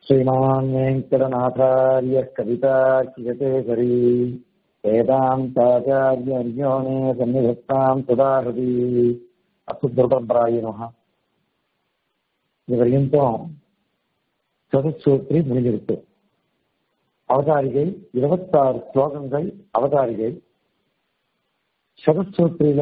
श्रीमान् वेङ्कटनाथार्य कवितार्किगतेसरी वेदान्ताचार्यर्यो मे सन्निधत्तां सुधाहृति அசுத்தரம்பராய நமகா இது வரைக்கும் சதுசூத்ரி முடிஞ்சிருக்கு அவதாரிகை இருபத்தாறு ஸ்லோகங்கள் அவதாரிகை சதுசூத்ரியில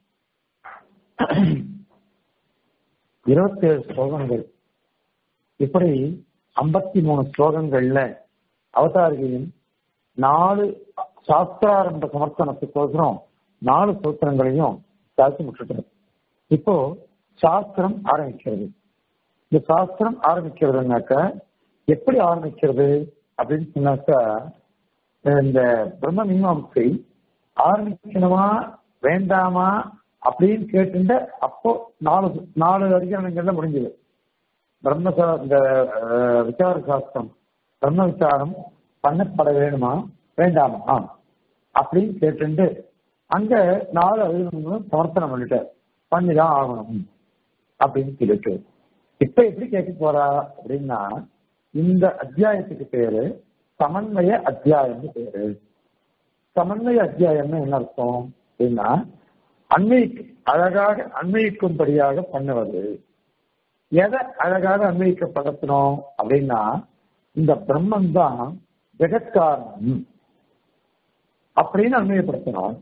இருபத்தேழு ஸ்லோகங்கள் இப்படி ஐம்பத்தி மூணு ஸ்லோகங்கள்ல அவதாரிகையின் நாலு சாஸ்திராரம்ப சமர்ப்பணத்துக்கோசரம் நாலு சூத்திரங்களையும் சாட்சி முட்டுட்டார் இப்போ சாஸ்திரம் ஆரம்பிக்கிறது இந்த சாஸ்திரம் ஆரம்பிக்கிறதுனாக்க எப்படி ஆரம்பிக்கிறது அப்படின்னு சொன்னாக்கா இந்த பிரம்ம மீமாம்சை ஆரம்பிக்கணுமா வேண்டாமா அப்படின்னு கேட்டுட்ட அப்போ நாலு நாலு அதிகாரங்கள்ல முடிஞ்சது பிரம்ம இந்த விசார சாஸ்திரம் பிரம்ம விசாரம் பண்ணப்பட வேணுமா வேண்டாமா அப்படின்னு கேட்டுட்டு அங்க நாலு அதிகாரங்களும் சமர்ப்பணம் பண்ணிட்டார் பண்ணிதான் ஆகணும் அப்படின்னு சொல்லிட்டு இப்ப எப்படி கேட்க போறா அப்படின்னா இந்த அத்தியாயத்துக்கு பேரு சமன்வய அத்தியாயம்னு பேரு சமன்வய அத்தியாயம்னு என்ன அர்த்தம் அப்படின்னா அன்மைக்கு அழகாக அன்மைக்கும்படியாக பண்ணுவது எதை அழகாக அன்வயிக்கப்படுத்தணும் அப்படின்னா இந்த பிரம்மன் தான் ஜெகத்காரணம் அப்படின்னு அன்மையப்படுத்தணும்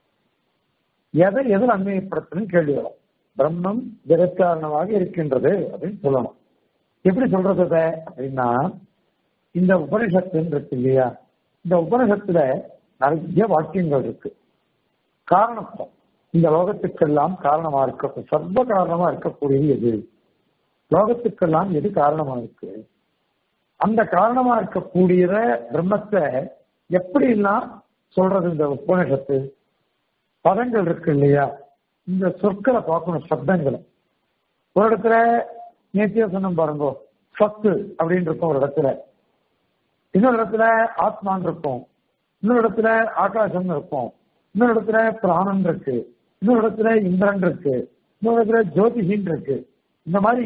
எதை எதில் அன்மையப்படுத்தணும் கேள்வி வரும் பிரம்மம் ஜெகத்காரணமாக இருக்கின்றது அப்படின்னு சொல்லணும் எப்படி சொல்றது அப்படின்னா இந்த உபனிஷத்துன்னு இருக்கு இல்லையா இந்த உபனிஷத்துல நிறைய வாக்கியங்கள் இருக்கு காரணத்துவம் இந்த லோகத்துக்கெல்லாம் காரணமா இருக்க சர்வ காரணமா இருக்கக்கூடியது எது லோகத்துக்கெல்லாம் எது காரணமா இருக்கு அந்த காரணமா இருக்கக்கூடிய பிரம்மத்தை எப்படி எல்லாம் சொல்றது இந்த உபனிஷத்து பதங்கள் இருக்கு இல்லையா இந்த சொற்களை பார்க்கணும் சப்தங்களை ஒரு இடத்துல நேத்தியா சொன்ன பாருங்க சத்து அப்படின்னு இருக்கும் ஒரு இடத்துல இன்னொரு இடத்துல ஆத்மான் இருக்கும் இன்னொரு இடத்துல ஆகாசம் இருக்கும் இன்னொரு இடத்துல பிராணன் இருக்கு இன்னொரு இடத்துல இந்திரன் இருக்கு இன்னொரு இடத்துல ஜோதிஷின் இருக்கு இந்த மாதிரி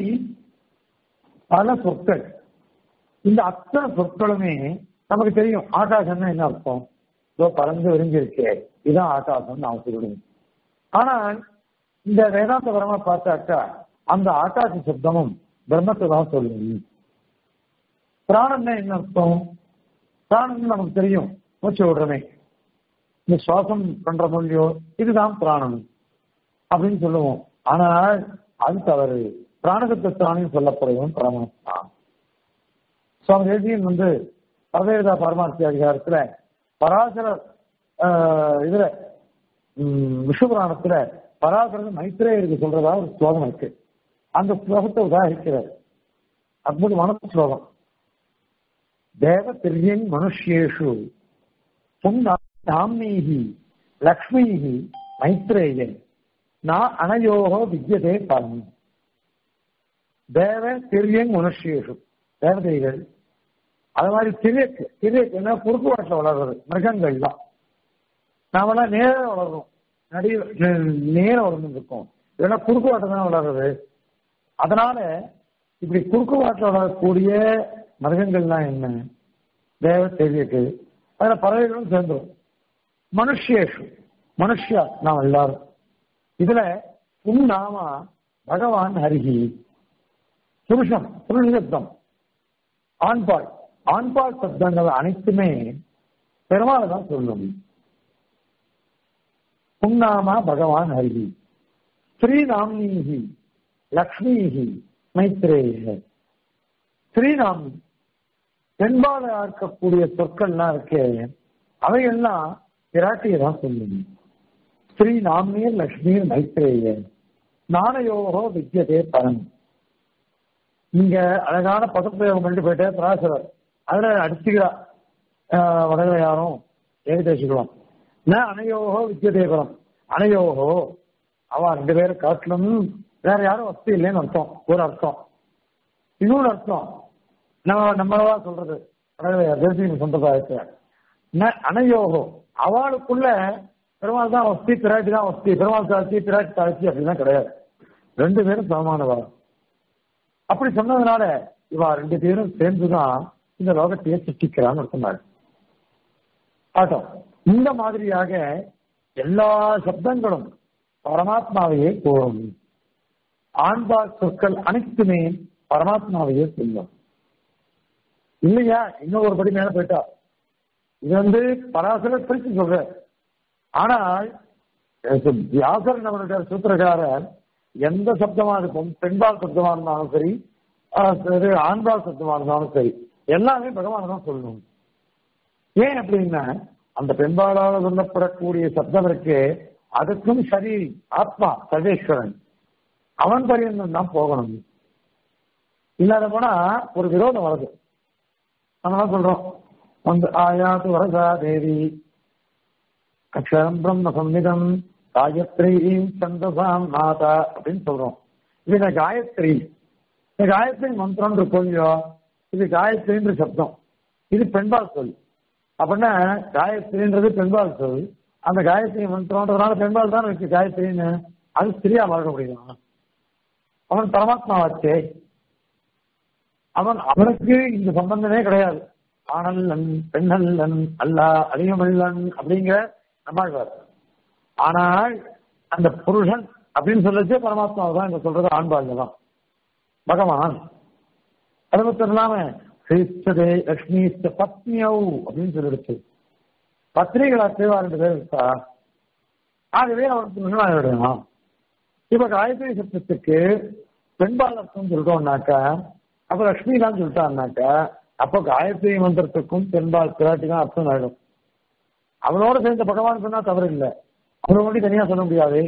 பல சொற்கள் இந்த அத்தனை சொற்களுமே நமக்கு தெரியும் ஆகாசம்னா என்ன அர்த்தம் இதோ பறந்து விரிஞ்சிருக்கே இதுதான் ஆகாசம் நான் சொல்லுவேன் ஆனால் இந்த வேதாந்த பரமா பார்த்தாக்கா அந்த ஆகாச சப்தமும் பிரம்மத்தை தான் சொல்லுங்க பிராணம்னா என்ன அர்த்தம் பிராணம் நமக்கு தெரியும் மூச்சு விடுறமே இந்த சுவாசம் பண்ற மொழியோ இதுதான் பிராணம் அப்படின்னு சொல்லுவோம் ஆனால் அது தவறு பிராணகத்தானே சொல்லப்படுவோம் பிராணம் தான் சுவாமி தேசியன் வந்து பரதேவதா பரமார்த்தி அதிகாரத்துல பராசர இதுல விஷ்ணுபுராணத்துல பராசரன் மைத்திரேயருக்கு சொல்றதா ஒரு ஸ்லோகம் இருக்கு அந்த ஸ்லோகத்தை உதாரிக்கிறார் அற்புதமான ஸ்லோகம் தேவ திரியன் மனுஷேஷு நாம்னீஹி லக்ஷ்மீஹி மைத்ரேயன் நான் அனயோகோ வித்தியதே பலம் தேவ திரியன் மனுஷேஷு தேவதைகள் அது மாதிரி திரியக்கு திரியக்கு என்ன குறுக்கு வாட்டில் வளர்றது மிருகங்கள் தான் நாமெல்லாம் நேர வளர்றோம் நடி நேர வளர்ந்து இருக்கோம் இதெல்லாம் குறுக்கு வாட்டை தான் வளர்றது அதனால இப்படி குறுக்கு வாட்டில் வளரக்கூடிய மிருகங்கள்லாம் என்ன தேவ தெரியக்கு அதில் பறவைகளும் சேர்ந்துடும் மனுஷேஷு மனுஷியா நாம் எல்லாரும் இதுல உன் நாம பகவான் ஹரிஹி புருஷம் புருஷத்தம் ஆண்பாள் ஆண்பால் சப்தங்கள் அனைத்துமே பெருமாள் தான் சொல்லும் புன்னாமா பகவான் ஹரிஹி ஸ்ரீநாம்னீஹி லக்ஷ்மிஹி மைத்ரேய ஸ்ரீநாமி பெண்பால இருக்கக்கூடிய சொற்கள்லாம் இருக்கே அவையெல்லாம் பிராட்டியை தான் சொல்லும் ஸ்ரீ நாம்னீர் லக்ஷ்மீர் மைத்ரேய நாணயோகோ வித்தியதே பரன் நீங்க அழகான பதப்பிரயோகம் பண்ணிட்டு போயிட்டே பராசரர் அதுல அடிச்சுக்கிறா வடகளை யாரும் ஏகதேசிக்கலாம் ந அணையோகோ வித்தியதேபரம் அணையோகோ அவ ரெண்டு பேரும் காட்டிலும் வேற யாரும் வசதி இல்லைன்னு அர்த்தம் ஒரு அர்த்தம் இன்னொரு அர்த்தம் நம்ம நம்மளவா சொல்றது தேசிய சம்பிரதாயத்தை ந அணையோகோ அவளுக்குள்ள பெருமாள் தான் வசதி பிராட்டி தான் வசதி பெருமாள் தாழ்ச்சி பிராட்டி தாழ்ச்சி அப்படிலாம் கிடையாது ரெண்டு பேரும் சமமானவா அப்படி சொன்னதுனால இவா ரெண்டு பேரும் சேர்ந்துதான் இந்த லோகத்தையே சிருஷ்டிக்கிறான்னு சொன்னார் ஆட்டம் இந்த மாதிரியாக எல்லா சப்தங்களும் பரமாத்மாவையே கூறும் ஆண்பால் சொற்கள் அனைத்துமே பரமாத்மாவையே சொல்லும் இல்லையா இன்னும் ஒரு படி மேல போயிட்டா இது வந்து பராசரர் பிரிச்சு சொல்ற ஆனால் வியாசர் நம்மளுடைய சூத்திரக்காரர் எந்த சப்தமா இருக்கும் பெண்பால் சப்தமா இருந்தாலும் சரி ஆஹ் சரி, ஆண்பால் சப்தமா இருந்தாலும் சரி எல்லாமே பகவான் தான் சொல்லணும் ஏன் அப்படின்னா அந்த பெண்பாலால் சொல்லப்படக்கூடிய சப்தம் இருக்கு அதுக்கும் சரி ஆத்மா சர்வேஸ்வரன் அவன் பரியந்தம் தான் போகணும் இல்லாத போனா ஒரு விரோதம் வருது நம்ம என்ன சொல்றோம் வந்து ஆயாது வரதா தேவி அக்ஷரம் பிரம்ம சம்மிதம் காயத்ரி சந்தசாம் மாதா அப்படின்னு சொல்றோம் இது இந்த காயத்ரி இந்த காயத்ரி மந்திரம் இருக்கும் இல்லையோ இது காயத்ரின்ற சப்தம் இது பெண்பால் சொல் அப்படின்னா காயத்ரின்றது பெண்பால் சொல் அந்த காயத்ரி மந்திரம்ன்றதுனால பெண்பால் தான் இருக்கு காயத்ரின்னு அது ஸ்திரியா மாற முடியும் அவன் பரமாத்மாவாச்சே அவன் அவனுக்கு இந்த சம்பந்தமே கிடையாது ஆனல்லன் பெண்ணல்லன் அல்லா அதிகமல்லன் அப்படிங்கிற நம்மாழ்வார் ஆனால் அந்த புருஷன் அப்படின்னு சொல்லச்சே பரமாத்மாவை தான் இங்க சொல்றது ஆண்பாள் தான் பகவான் அது மட்டும் இல்லாம கிறிஸ்ததே லட்சுமி பத்னியௌ அப்படின்னு சொல்லிடுச்சு பத்னிகளா தேவா ரெண்டு பேர் இருக்கா ஆகவே அவனுக்கு முன்னாடி விடணும் இப்ப காயத்ரி சப்தத்துக்கு பெண்பால் அர்த்தம் சொல்றோம்னாக்கா அப்ப லட்சுமி தான் சொல்லிட்டான்னாக்கா அப்ப காயத்ரி மந்திரத்துக்கும் பெண்பால் பிராட்டி தான் அர்த்தம் ஆயிடும் அவனோட சேர்ந்த பகவான் சொன்னா தவறு இல்லை அவனை மட்டும் தனியா சொல்ல முடியாது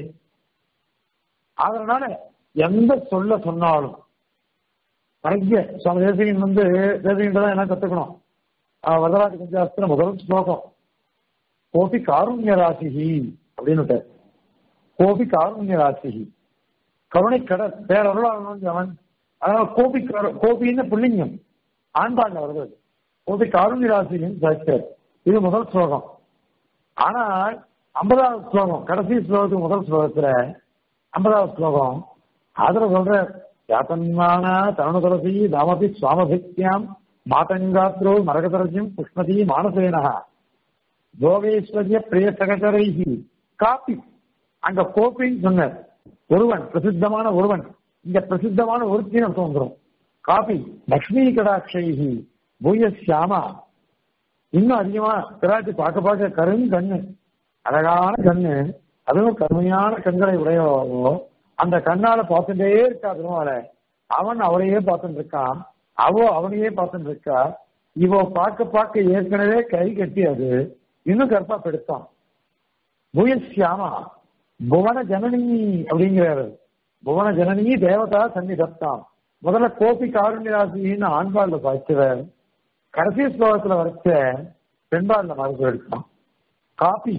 அதனால எந்த சொல்ல சொன்னாலும் நிறைய சுவாமி தேசிகன் வந்து தேசிகன் தான் என்ன கத்துக்கணும் ஆஹ் வரதராஜ பஞ்சாஸ்திர முதல் ஸ்லோகம் கோபி காருண்ய ராசிஹி அப்படின்னு கோபி காருண்ய ராசிஹி கருணை கடல் பேரருளாளன் அவன் அதனால கோபி கரு- கோபின்னு புள்ளிங்கம் ஆண்பாண்ட வருது அது. கோபி காருண்ய ராசின்னு சாய்ச்சார் இது முதல் ஸ்லோகம் ஆனால் ஐம்பதாவது ஸ்லோகம் கடைசி ஸ்லோகத்துக்கு முதல் ஸ்லோகத்துல ஐம்பதாவது ஸ்லோகம் அதுல சொல்ற யாத்தன்மான தருணதரசி தாமபி சுவாமபிக்தியாம் மாதங்காத்ரோ மரகதரசியம் புஷ்மதி மானசேனா யோகேஸ்வரிய பிரிய சகச்சரைஹி காப்பி அங்க கோப்பின்னு சொன்னார் ஒருவன் பிரசித்தமான ஒருவன் இங்க பிரசித்தமான ஒருத்தின்னு அர்த்தம் வந்துடும் காப்பி லக்ஷ்மி கடாட்சைஹி பூயசியாமா இன்னும் அதிகமா பிராட்டி பார்க்க பார்க்க கருங்கண்ணு அழகான கண்ணு அதுவும் கருமையான கண்களை உடையவோ அந்த கண்ணால பார்த்துட்டே இருக்கா திருமால அவன் அவளையே பார்த்துட்டு இருக்கான் அவோ அவனையே பார்த்துட்டு இருக்கா இவோ பார்க்க பார்க்க ஏற்கனவே கை கட்டி அது இன்னும் கற்பா பெடுத்தான் பூயசியாமா புவன ஜனனி அப்படிங்கிறாரு புவன ஜனனி தேவதா சன்னிதத்தான் முதல்ல கோபி காருண்யராசின்னு ஆண்பாள்ல பாய்ச்சவர் கடைசி ஸ்லோகத்துல வரைச்ச பெண்பாள்ல மறுப்பு எடுத்தான் காப்பி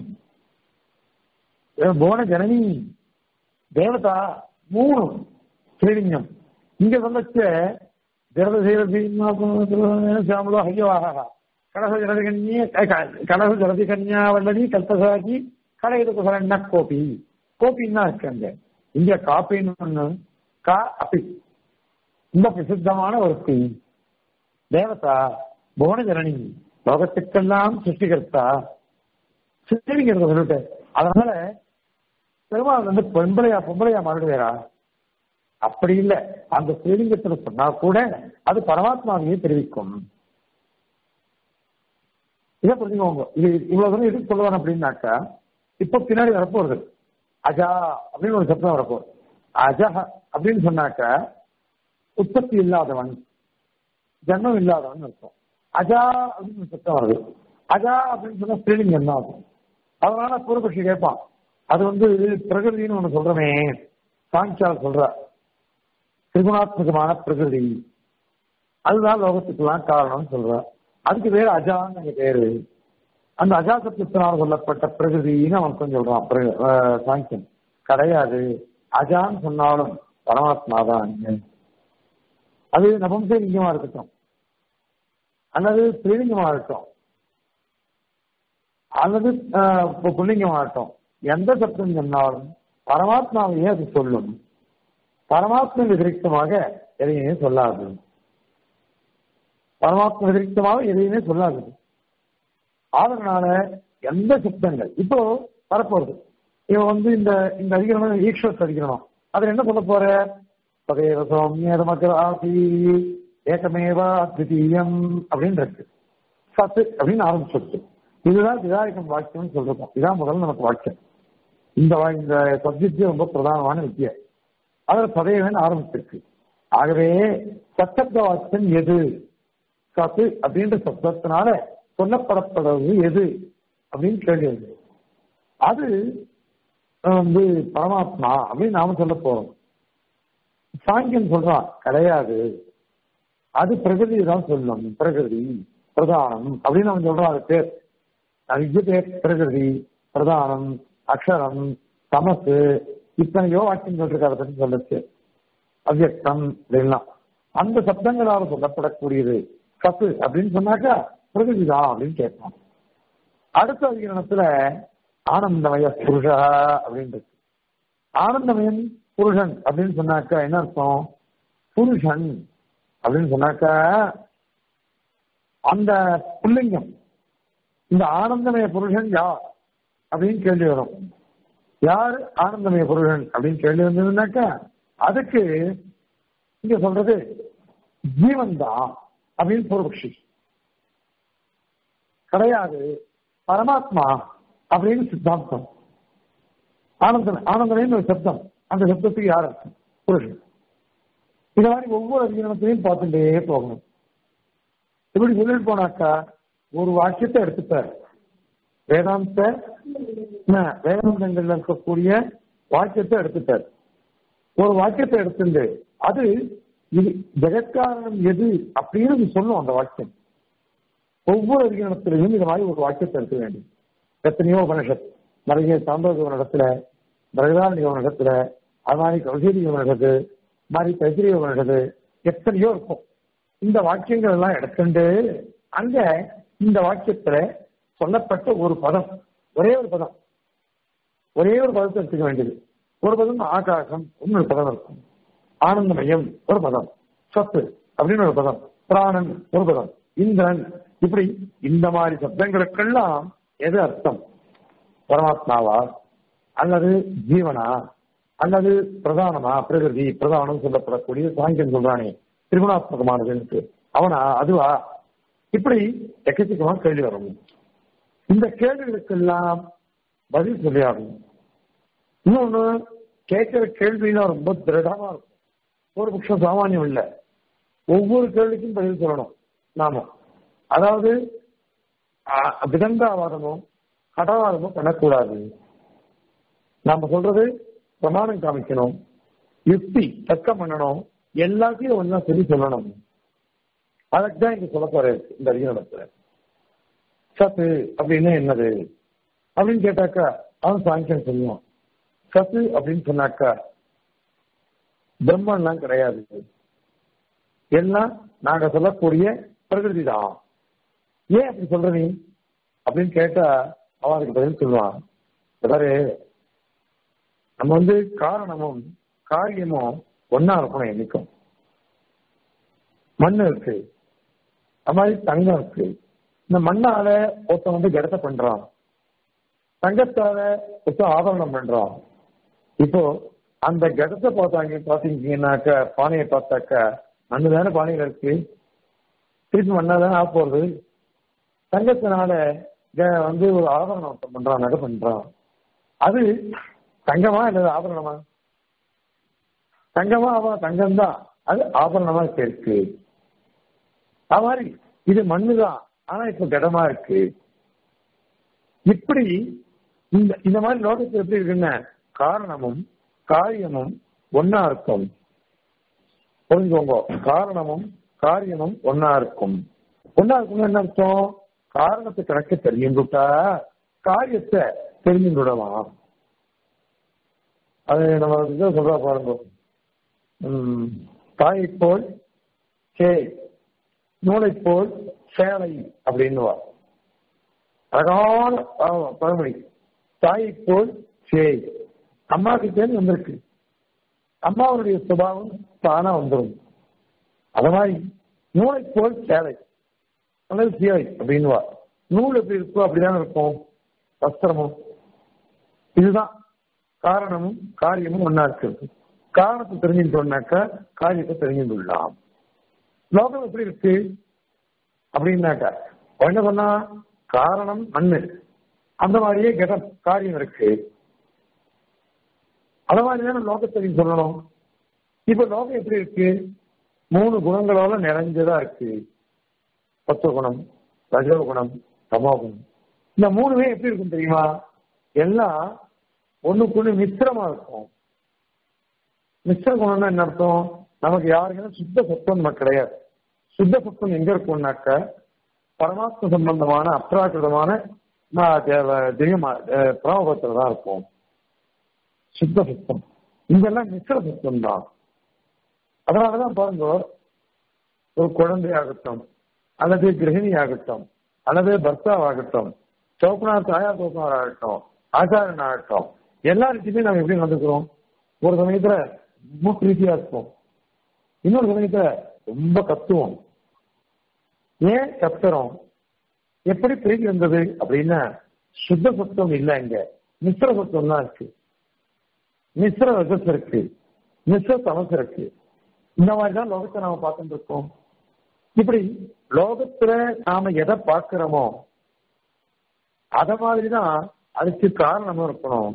புவன ஜனனி தேவதா மூணு ஸ்ரீலிங்கம் இங்க சொல்லச்ச ஜலதேவீமாமலோ ஹையவாக கடச ஜலதிகன்யே கடச ஜலதிகன்யா வல்லதி கல்பசாகி கடையில குசரண்ண கோபி கோபின்னா இருக்காங்க இங்க காப்பின்னு ஒண்ணு கா அப்பி ரொம்ப பிரசித்தமான ஒரு தீ தேவதா புவன ஜனனி லோகத்துக்கெல்லாம் சிருஷ்டிகர்த்தா சிருஷ்டிங்கிறத சொல்லிட்டு அதனால பெருமாள் வந்து பொம்பளையா பொம்பளையா மாறிடுவேரா அப்படி இல்ல அந்த ஸ்ரீலிங்கத்துல சொன்னா கூட அது பரமாத்மாவையே தெரிவிக்கும் இதை புரிஞ்சுக்கோங்க இது இவ்வளவு தூரம் எதுக்கு சொல்லுவான் அப்படின்னாக்கா இப்ப பின்னாடி வரப்போறது அஜா அப்படின்னு ஒரு சப்தம் வரப்போகுது அஜஹ அப்படின்னு சொன்னாக்கா உற்பத்தி இல்லாதவன் ஜன்மம் இல்லாதவன் அர்த்தம் அஜா அப்படின்னு ஒரு சத்தம் வருது அஜா அப்படின்னு சொன்னா ஸ்ரீலிங்கம் என்ன ஆகும் அதனால பூர்வபக்ஷி கேட்பான் அது வந்து பிரகிருதின்னு ஒண்ணு சொல்றமே சாங்கியால் சொல்ற திரிகுணாத்மகமான பிரகிருதி அதுதான் லோகத்துக்கெல்லாம் காரணம்னு சொல்ற அதுக்கு பேரு அஜான்னு பேரு அந்த அஜாசத்தினால் சொல்லப்பட்ட பிரகிருதின்னு அவன் கொஞ்சம் சொல்றான் பிர- அஹ் சாங்கியன் கிடையாது அஜான்னு சொன்னாலும் பரமாத்மா தான் அது நபம்சலிங்கமா இருக்கட்டும் அல்லது ஸ்ரீலிங்கமா இருக்கட்டும் அல்லது ஆஹ், பு- புல்லிங்கமா இருக்கட்டும் எந்த சப்தம் சொன்னாலும் பரமாத்மாவையே அது சொல்லும் பரமாத்மா விதிரிக்தமாக எதையுமே சொல்லாது பரமாத்மா விதிரிக்தமாக எதையுமே சொல்லாது அதனால எந்த சப்தங்கள் இப்போ வரப்போறது இவன் வந்து இந்த இந்த அதிகரணம் ஈஸ்வரத் அதிகரணம் அதுல என்ன சொல்ல போற பதேவ சௌமியதமக்கர் ஆசி ஏகமேவா அத்விதீயம் அப்படின்னு இருக்கு சத்து அப்படின்னு ஆரம்பிச்சிருக்கு இதுதான் விதாயகம் வாக்கியம்னு சொல்றோம் இதான் முதல்ல நமக்கு வாக்கியம் இந்த வா- இந்த சப்ஜெக்ட் ரொம்ப பிரதானமான வித்தியை அதுல பதேவன் ஆரம்பிச்சிருக்கு ஆகவே சத்தப்த வாக்கியம் எது சத்து அப்படின்ற சப்தத்தினால சொல்லப்படப்படுவது எது அப்படின்னு கேள்வி வருது. அது அஹ், வந்து பரமாத்மா அப்படின்னு நாம சொல்ல போறோம் சாங்கியன் சொல்றான் கிடையாது அது பிரகிருதி தான் சொல்லும் பிரகிருதி பிரதானம் அப்படின்னு அவன் சொல்றான் அது பேர் நிறைய பேர் பிரகிருதி பிரதானம் அக்ஷரம் தமசு இத்தனையோ வாக்கியம் சொல்லிருக்காரு பற்றி சொல்லுச்சு அவ்யக்தம் அப்படின்லாம் அந்த சப்தங்களால் சொல்லப்படக்கூடியது சத்து அப்படின்னு சொன்னாக்கா பிரகிருதிதான் அப்படின்னு கேட்போம் அடுத்த அதிகரணத்துல ஆனந்தமய புருஷா அப்படின்னு இருக்கு ஆனந்தமயன் புருஷன் அப்படின்னு சொன்னாக்கா என்ன அர்த்தம் புருஷன் அப்படின்னு சொன்னாக்கா அந்த புல்லிங்கம் இந்த ஆனந்தமய புருஷன் யார் அப்படின்னு கேள்வி வரும் யார் ஆனந்தமய புருஷன் அப்படின்னு கேள்வி வந்ததுன்னாக்கா அதுக்கு இங்க சொல்றது ஜீவன் தான் அப்படின்னு பூர்வபக்ஷி கிடையாது பரமாத்மா அப்படின்னு சித்தாந்தம் ஆனந்தன் ஆனந்தனைன்னு ஒரு சப்தம் அந்த சப்தத்துக்கு யார் அர்த்தம் புருஷன் இந்த மாதிரி ஒவ்வொரு அதிகாரத்திலையும் பார்த்துட்டே போகணும் இப்படி சொல்லிட்டு போனாக்கா ஒரு வாக்கியத்தை எடுத்துப்பார் வேதாந்த என்ன, வேதாந்தங்கள்ல இருக்கக்கூடிய வாக்கியத்தை எடுத்துட்டார் ஒரு வாக்கியத்தை எடுத்துட்டு அது இது ஜெகத்காரணம் எது அப்படின்னு இது சொல்லும் அந்த வாக்கியம் ஒவ்வொரு அதிகாரத்திலையும் இந்த மாதிரி ஒரு வாக்கியத்தை எடுக்க வேண்டும் எத்தனையோ உபனிஷத் நிறைய சாந்தோக இடத்துல பிரகதாரணிக இடத்துல அது மாதிரி கௌசீரி உபனிஷத்து இது மாதிரி தைத்திரிய உபனிஷத்து எத்தனையோ இருக்கும் இந்த வாக்கியங்கள் எல்லாம் எடுத்துட்டு அங்க இந்த வாக்கியத்துல சொல்லப்பட்ட ஒரு பதம் ஒரே ஒரு பதம் ஒரே ஒரு பதத்தை எடுத்துக்க வேண்டியது ஒரு பதம் ஆகாசம் இன்னொரு பதம் இருக்கும் ஆனந்தமயம் ஒரு பதம் சத்து அப்படின்னு ஒரு பதம் பிராணன் ஒரு பதம் இந்திரன் இப்படி இந்த மாதிரி சப்தங்களுக்கெல்லாம் எது அர்த்தம் பரமாத்மாவா அல்லது ஜீவனா அல்லது பிரதானமா பிரகிருதி பிரதானம் சொல்லப்படக்கூடிய சாங்கியம் சொல்றானே திரிகுணாத்மகமானதுன்னு அவனா அதுவா இப்படி எக்கச்சக்கமா கேள்வி வரும் இந்த கேள்விகளுக்கெல்லாம் பதில் சொல்லியாகும் இன்னொன்னு கேட்கிற கேள்வியெல்லாம் ரொம்ப திருடமா இருக்கும் ஒரு பட்சம் சாமானியம் இல்ல ஒவ்வொரு கேள்விக்கும் பதில் சொல்லணும் நாம அதாவது அ- விதண்டாவாதமோ கடவாதமோ பண்ணக்கூடாது நாம சொல்றது பிரமாணம் காமிக்கணும் யுக்தி தர்க்கம் பண்ணணும் எல்லாத்தையும் ஒன்னா சொல்லி சொல்லணும் அதுக்கு தான் இங்க சொல்ல போற இந்த அதிகாரத்துல சத்து அப்படின்னு என்னது அப்படின்னு கேட்டாக்கா அவன் சாங்கியம் சொல்லுவான் சத்து அப்படின்னு சொன்னாக்கா பிரம்மன்லாம் கிடையாது எல்லாம் நாங்க சொல்லக்கூடிய பிரகிருதி தான் ஏன் அப்படி சொல்ற நீ அப்படின்னு கேட்டா அவன் அதுக்கு பதில் சொல்லுவான் பாரு நம்ம வந்து காரணமும் காரியமும் ஒன்னா இருக்கணும் என்னைக்கும் மண் இருக்கு அது மாதிரி தங்கம் இருக்கு இந்த மண்ணால ஒருத்தன் வந்து கடத்த பண்றான் தங்கத்தால ஒருத்தன் ஆபரணம் பண்றான் இப்போ அந்த கடத்தை பார்த்தாங்க பாத்தீங்கன்னாக்க பானையை பார்த்தாக்க மண்ணு தானே பானையில இருக்கு திருப்பி மண்ணா தானே ஆக போறது தங்கத்தினால க- வந்து ஒரு ஆபரணம் ஒருத்தன் பண்றான் நகை பண்றான் அது தங்கமா இல்லது ஆபரணமா தங்கமா அவன் தங்கம் தான் அது ஆபரணமா இருக்கு அது மாதிரி இது மண்ணுதான் ஆனா இப்ப கடமா இருக்கு இப்படி இந்த இந்த மாதிரி லோகத்துல எப்படி இருக்குன்னா காரணமும் காரியமும் ஒன்னா இருக்கும் புரிஞ்சுக்கோங்க காரணமும் காரியமும் ஒன்னா இருக்கும் ஒன்னா இருக்கும் என்ன அர்த்தம் காரணத்தை கணக்கு தெரிஞ்சுட்டா காரியத்தை தெரிஞ்சு விடலாம் அது நம்ம இதை சொல்றா பாருங்க உம், தாயைப் போல் சே நூலைப் போல் சேலை அப்படின்னுவா அழகான பழ- பழமொழி தாயைப் போல் சேய் அம்மா கிட்டேருந்து வந்திருக்கு அம்மாவுடைய சுபாவம் தானா வந்துடும் அது மாதிரி நூலைப் போல் சேலை அல்லது சியாய் அப்படின்வா நூல் எப்படி இருக்கோ அப்படிதான் இருக்கும் வஸ்திரமும் இதுதான் காரணமும் காரியமும் ஒன்னா இருக்கிறது காரணத்தை தெரிஞ்சுட்டோம்னாக்கா காரியத்தை தெரிஞ்சு கொள்ளலாம் லோகம் எப்படி இருக்கு அப்படின்னாக்கா என்ன சொன்னா காரணம் மண்ணு அந்த மாதிரியே கடம் காரியம் இருக்கு அத மாதிரிதான லோகத்தையும் சொல்லணும் இப்ப லோகம் எப்படி இருக்கு மூணு குணங்களோட நிறைஞ்சதா இருக்கு சத்துவ குணம் ரஜோ குணம் தமோ குணம் இந்த மூணுமே எப்படி இருக்கும் தெரியுமா எல்லாம் ஒண்ணுக்குன்னு மித்திரமா இருக்கும் மிஸ்ர குணம்னா என்ன அர்த்தம் நமக்கு யாருக்குன்னா சுத்த சத்துவம் நமக்கு கிடையாது சுத்த சத்துவம் எங்க இருக்கும்னாக்க பரமாத்ம சம்பந்தமான அப்ராக்கிருதமான திவ்யமா பிரமபத்தில் தான் இருக்கும் சுத்த சுத்தம் இங்கெல்லாம் மிஸ்ர சுத்தம் தான் அதனாலதான் பாருங்க ஒரு குழந்தை ஆகட்டும் அல்லது கிரகிணி ஆகட்டும் அல்லது பர்த்தாவாகட்டும் சோப்பனார் தாயா சோப்பனார் ஆகட்டும் ஆச்சாரியன் ஆகட்டும் எல்லார்கிட்டையுமே நம்ம எப்படி நடந்துக்கிறோம் ஒரு சமயத்துல ரொம்ப பிரீத்தியா இருப்போம் இன்னொரு சமயத்துல ரொம்ப கத்துவோம் ஏன் கத்துறோம் எப்படி பிரீத்தி வந்தது அப்படின்னா சுத்த சத்துவம் இல்லை இங்க மிஸ்ர சத்துவம் தான் இருக்கு மிஸ்ர ரஜஸ் இருக்கு மிஸ்ர தமஸ் இருக்கு இந்த மாதிரி தான் லோகத்தை நாம பார்த்துட்டு இருக்கோம் இப்படி லோகத்துல நாம எதை பார்க்கிறோமோ அத மாதிரிதான் அதுக்கு காரணமும் இருக்கணும்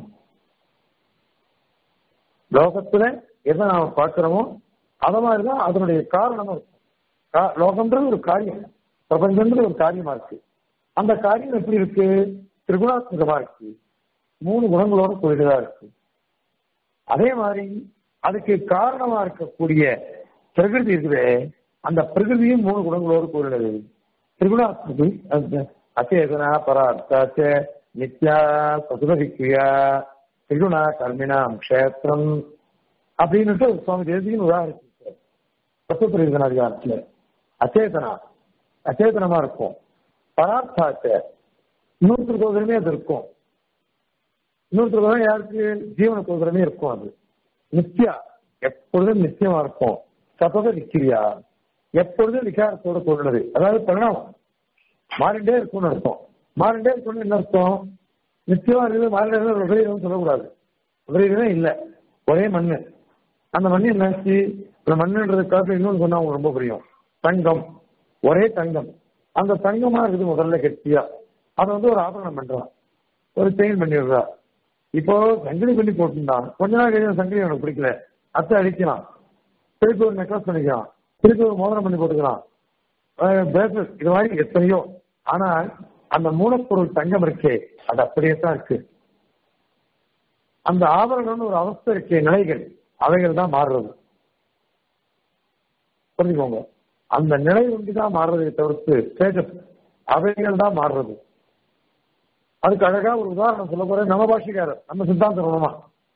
லோகத்துல எதை நாம பார்க்கிறோமோ அத மாதிரிதான் அதனுடைய காரணமும் இருக்கும் லோகம்ன்றது ஒரு காரியம் பிரபஞ்சம்ன்றது ஒரு காரியமா இருக்கு அந்த காரியம் எப்படி இருக்கு திரிகுணாத்மகமா இருக்கு மூணு குணங்களோட கூடியதா இருக்கு அதே மாதிரி அதுக்கு காரணமா இருக்கக்கூடிய பிரகிருதி இருக்குதே அந்த பிரகிருதியும் மூணு குணங்களோடு கூடினது திரிகுணாத்மகி அச்சேதனா பரார்த்தாச்ச நித்யா சதுரவிக்ரியா திரிகுணா கர்மினாம் க்ஷேத்திரம் அப்படின்னுட்டு சுவாமி தேசிகன் உதாரணம் தத்துவ அதிகாரத்துல அச்சேதனா அச்சேதனமா இருக்கும் பரார்த்தாச்ச இன்னொருத்தருக்கு உதரமே அது இருக்கும் இன்னொருத்தருக்கு உதரம் யாருக்கு ஜீவனுக்கு உதரமே இருக்கும் அது நித்யா எப்பொழுதும் நித்தியமா இருக்கும் சபத விக்கிரியா எப்பொழுதும் விகாரத்தோட கூடுனது அதாவது பரிணாமம் மாறிண்டே இருக்கும்னு அர்த்தம் மாறிண்டே இருக்கும்னு என்ன அர்த்தம் நிச்சயமா இருக்குது மாறிண்டே விபரீதம் சொல்லக்கூடாது விபரீதமே இல்லை ஒரே மண்ணு அந்த மண்ணு என்னாச்சு இந்த மண்ணுன்றதுக்காக இன்னொன்று சொன்னா உங்களுக்கு ரொம்ப புரியும் தங்கம் ஒரே தங்கம் அந்த தங்கமா இருக்குது முதல்ல கெட்டியா அதை வந்து ஒரு ஆபரணம் பண்றான் ஒரு செயின் பண்ணிடுறா இப்போ சங்கிலி பண்ணி போட்டுருந்தான் கொஞ்ச நாள் கழிச்சு சங்கிலி அவனுக்கு பிடிக்கல அத்தை அடிக்கலாம் திருப்பி ஒரு நெக்லஸ் பண்ணிக்கலாம் திருப்பி ஒரு மோதிரம் பண்ணி போட்டுக்கலாம் பிரேஸ்லெட் இது மாதிரி எத்தனையோ ஆனால் அந்த மூலப்பொருள் தங்கம் இருக்கே அது அப்படியே தான் இருக்கு அந்த ஆபரணம்னு ஒரு அவஸ்தை இருக்கே நிலைகள் அவைகள் தான் மாறுறது புரிஞ்சுக்கோங்க அந்த நிலை ஒன்றுதான் மாறுறதை தவிர்த்து ஸ்டேட்டஸ் அவைகள் தான் மாறுறது அதுக்கு அழகா ஒரு உதாரணம் சொல்ல போறேன் நம்ம பாஷிக்காரர் நம்ம சித்தாந்த சொல்லணுமா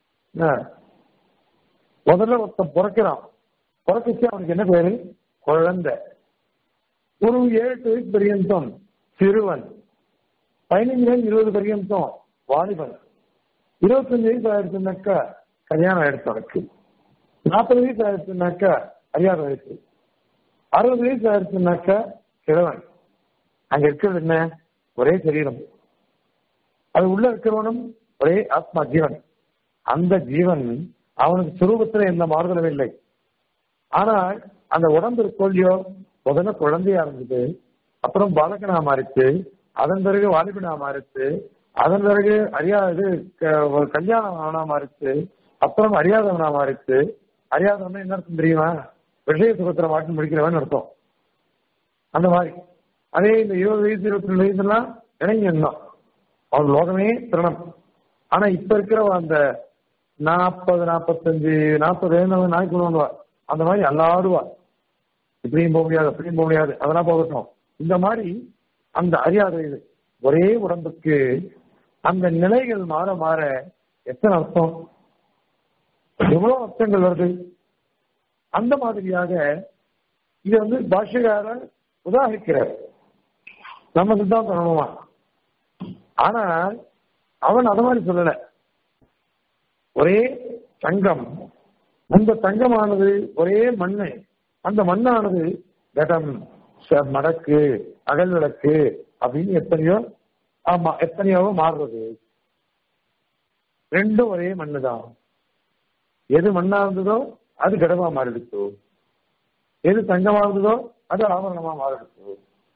முதல்ல ஒருத்தன் பிறக்கிறான் பிறக்கச்சு அவனுக்கு என்ன பேரு குழந்தை ஒரு ஏழு வயசு பரியந்தம் சிறுவன் பதினஞ்சு வயசு இருபது பரியந்தம் வாலிபன் இருபத்தஞ்சு வயசு ஆயிடுச்சுனாக்கா கல்யாணம் ஆயிடுச்சு அவனுக்கு நாற்பது வயசு ஆயிடுச்சுனாக்கா அறியாத வயசு அறுபது வயசு ஆயிடுச்சுனாக்கா கிழவன் அங்க இருக்கிறது என்ன ஒரே சரீரம் அது உள்ள இருக்கிறவனும் ஒரே ஆத்மா ஜீவன் அந்த ஜீவன் அவனுக்கு சுரூபத்துல எந்த மாறுதலும் இல்லை ஆனால் அந்த உடம்பு இருக்கோல்லையோ முதல்ல குழந்தையா இருந்தது அப்புறம் பாலகனா மாறிச்சு அதன் பிறகு வாலிபனா மாறிச்சு அதன் பிறகு அறியாது கல்யாணம் ஆனா மாறிச்சு அப்புறம் அறியாதவனா மாறிச்சு அறியாதவனா என்ன அர்த்தம் தெரியுமா விஷய சுகத்திர மாட்டி முடிக்கிறவன் அர்த்தம் அந்த மாதிரி அதே இந்த இருபது வயசு இருபத்தி ரெண்டு வயசுலாம் இளைஞன் தான் அவன் லோகமே திறனம் ஆனா இப்ப இருக்கிற அந்த நாற்பது நாற்பத்தஞ்சு நாற்பது எழுந்தவன் நாய்க்கு கொண்டு அந்த மாதிரி எல்லாருவா இப்படியும் போக முடியாது அப்படியும் போக முடியாது அதெல்லாம் போகட்டும் இந்த மாதிரி அந்த அறியாத இது ஒரே உடம்புக்கு அந்த நிலைகள் மாற மாற எத்தனை அர்த்தம் எவ்வளவு அர்த்தங்கள் வருது அந்த மாதிரியாக இது வந்து பாஷ்யக்காரர் உதாரிக்கிறார் நம்ம சித்தாந்தம் சொல்லணுமா ஆனால் அவன் அத மாதிரி சொல்லல ஒரே தங்கம் அந்த தங்கமானது ஒரே மண்ணு அந்த மண்ணானது கடம் ச- மடக்கு அகல் விளக்கு அப்படின்னு எத்தனையோ ஆமா எத்தனையோவோ மாறுறது ரெண்டும் ஒரே மண்ணு தான் எது மண்ணா இருந்ததோ அது கடமா மாறிடுச்சு எது தங்கமா இருந்ததோ அது ஆபரணமா மாறிடுச்சு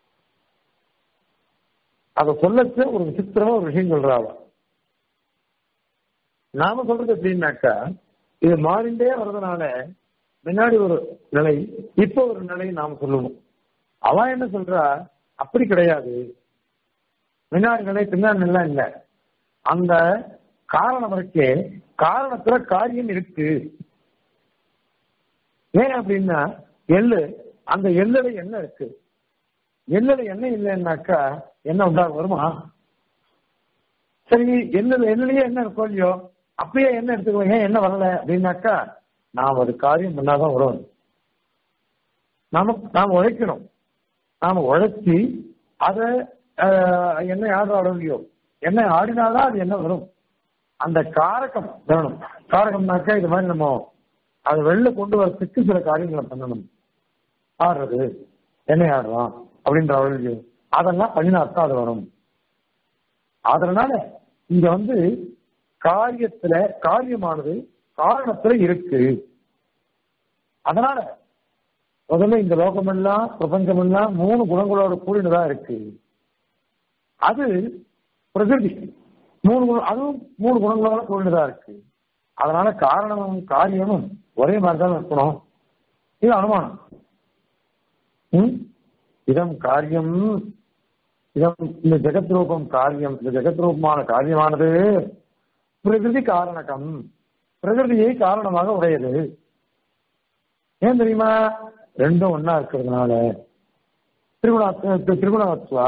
அத சொல்லச்சு ஒரு விசித்திரமா ஒரு விஷயம் சொல்றாவ நாம சொல்றது எப்படின்னாக்கா இது மாறிண்டே வர்றதுனால முன்னாடி ஒரு நிலை இப்ப ஒரு நிலை நாம சொல்லணும் அவன் என்ன சொல்றா அப்படி கிடையாது முன்னாடி நிலை பின்னாடி நிலை இல்ல அந்த காரணம் இருக்கே காரணத்துல காரியம் இருக்கு ஏன் அப்படின்னா எள்ளு அந்த எள்ளுல என்ன இருக்கு எள்ளுல என்ன இல்லைன்னாக்கா என்ன உண்டாக வருமா சரி எள்ளுல எள்ளுலயே என்ன இருக்கோ இல்லையோ அப்பயே என்ன எடுத்துக்குவோம் ஏன் என்ன வரல அப்படின்னாக்கா நாம் ஒரு காரியம் பண்ணாதான் வரும் நாம நாம் உழைக்கணும் நாம உழைச்சி அதை என்ன யாரும் ஆடலையோ என்ன ஆடினாதான் அது என்ன வரும் அந்த காரகம் வேணும் காரகம்னாக்கா இது மாதிரி நம்ம அதை வெளில கொண்டு வரத்துக்கு சில காரியங்களை பண்ணணும் ஆடுறது என்ன ஆடுறான் அப்படின்ற அவளுக்கு அதெல்லாம் பண்ணினாத்தான் அது வரும் அதனால இங்க வந்து காரியத்துல காரியமானது காரணத்துல இருக்கு அதனால முதல்ல இந்த லோகமெல்லாம் பிரபஞ்சமெல்லாம் மூணு குணங்களோட கூடினதா இருக்கு அது பிரகிருதி மூணு குணம் அதுவும் மூணு குணங்களோட கூடினதா இருக்கு அதனால காரணமும் காரியமும் ஒரே மாதிரி தான் இருக்கணும் இது அனுமானம் ம்? இதம் காரியம் இதம் இந்த ஜெகத் ரூபம் காரியம் இந்த ஜெகத் ரூபமான காரியமானது பிரகிருதி காரணகம் பிரகிருதியை காரணமாக உடையது ஏன் தெரியுமா ரெண்டும் ஒன்னா இருக்கிறதுனால திருகுணா திருகுணவத்வா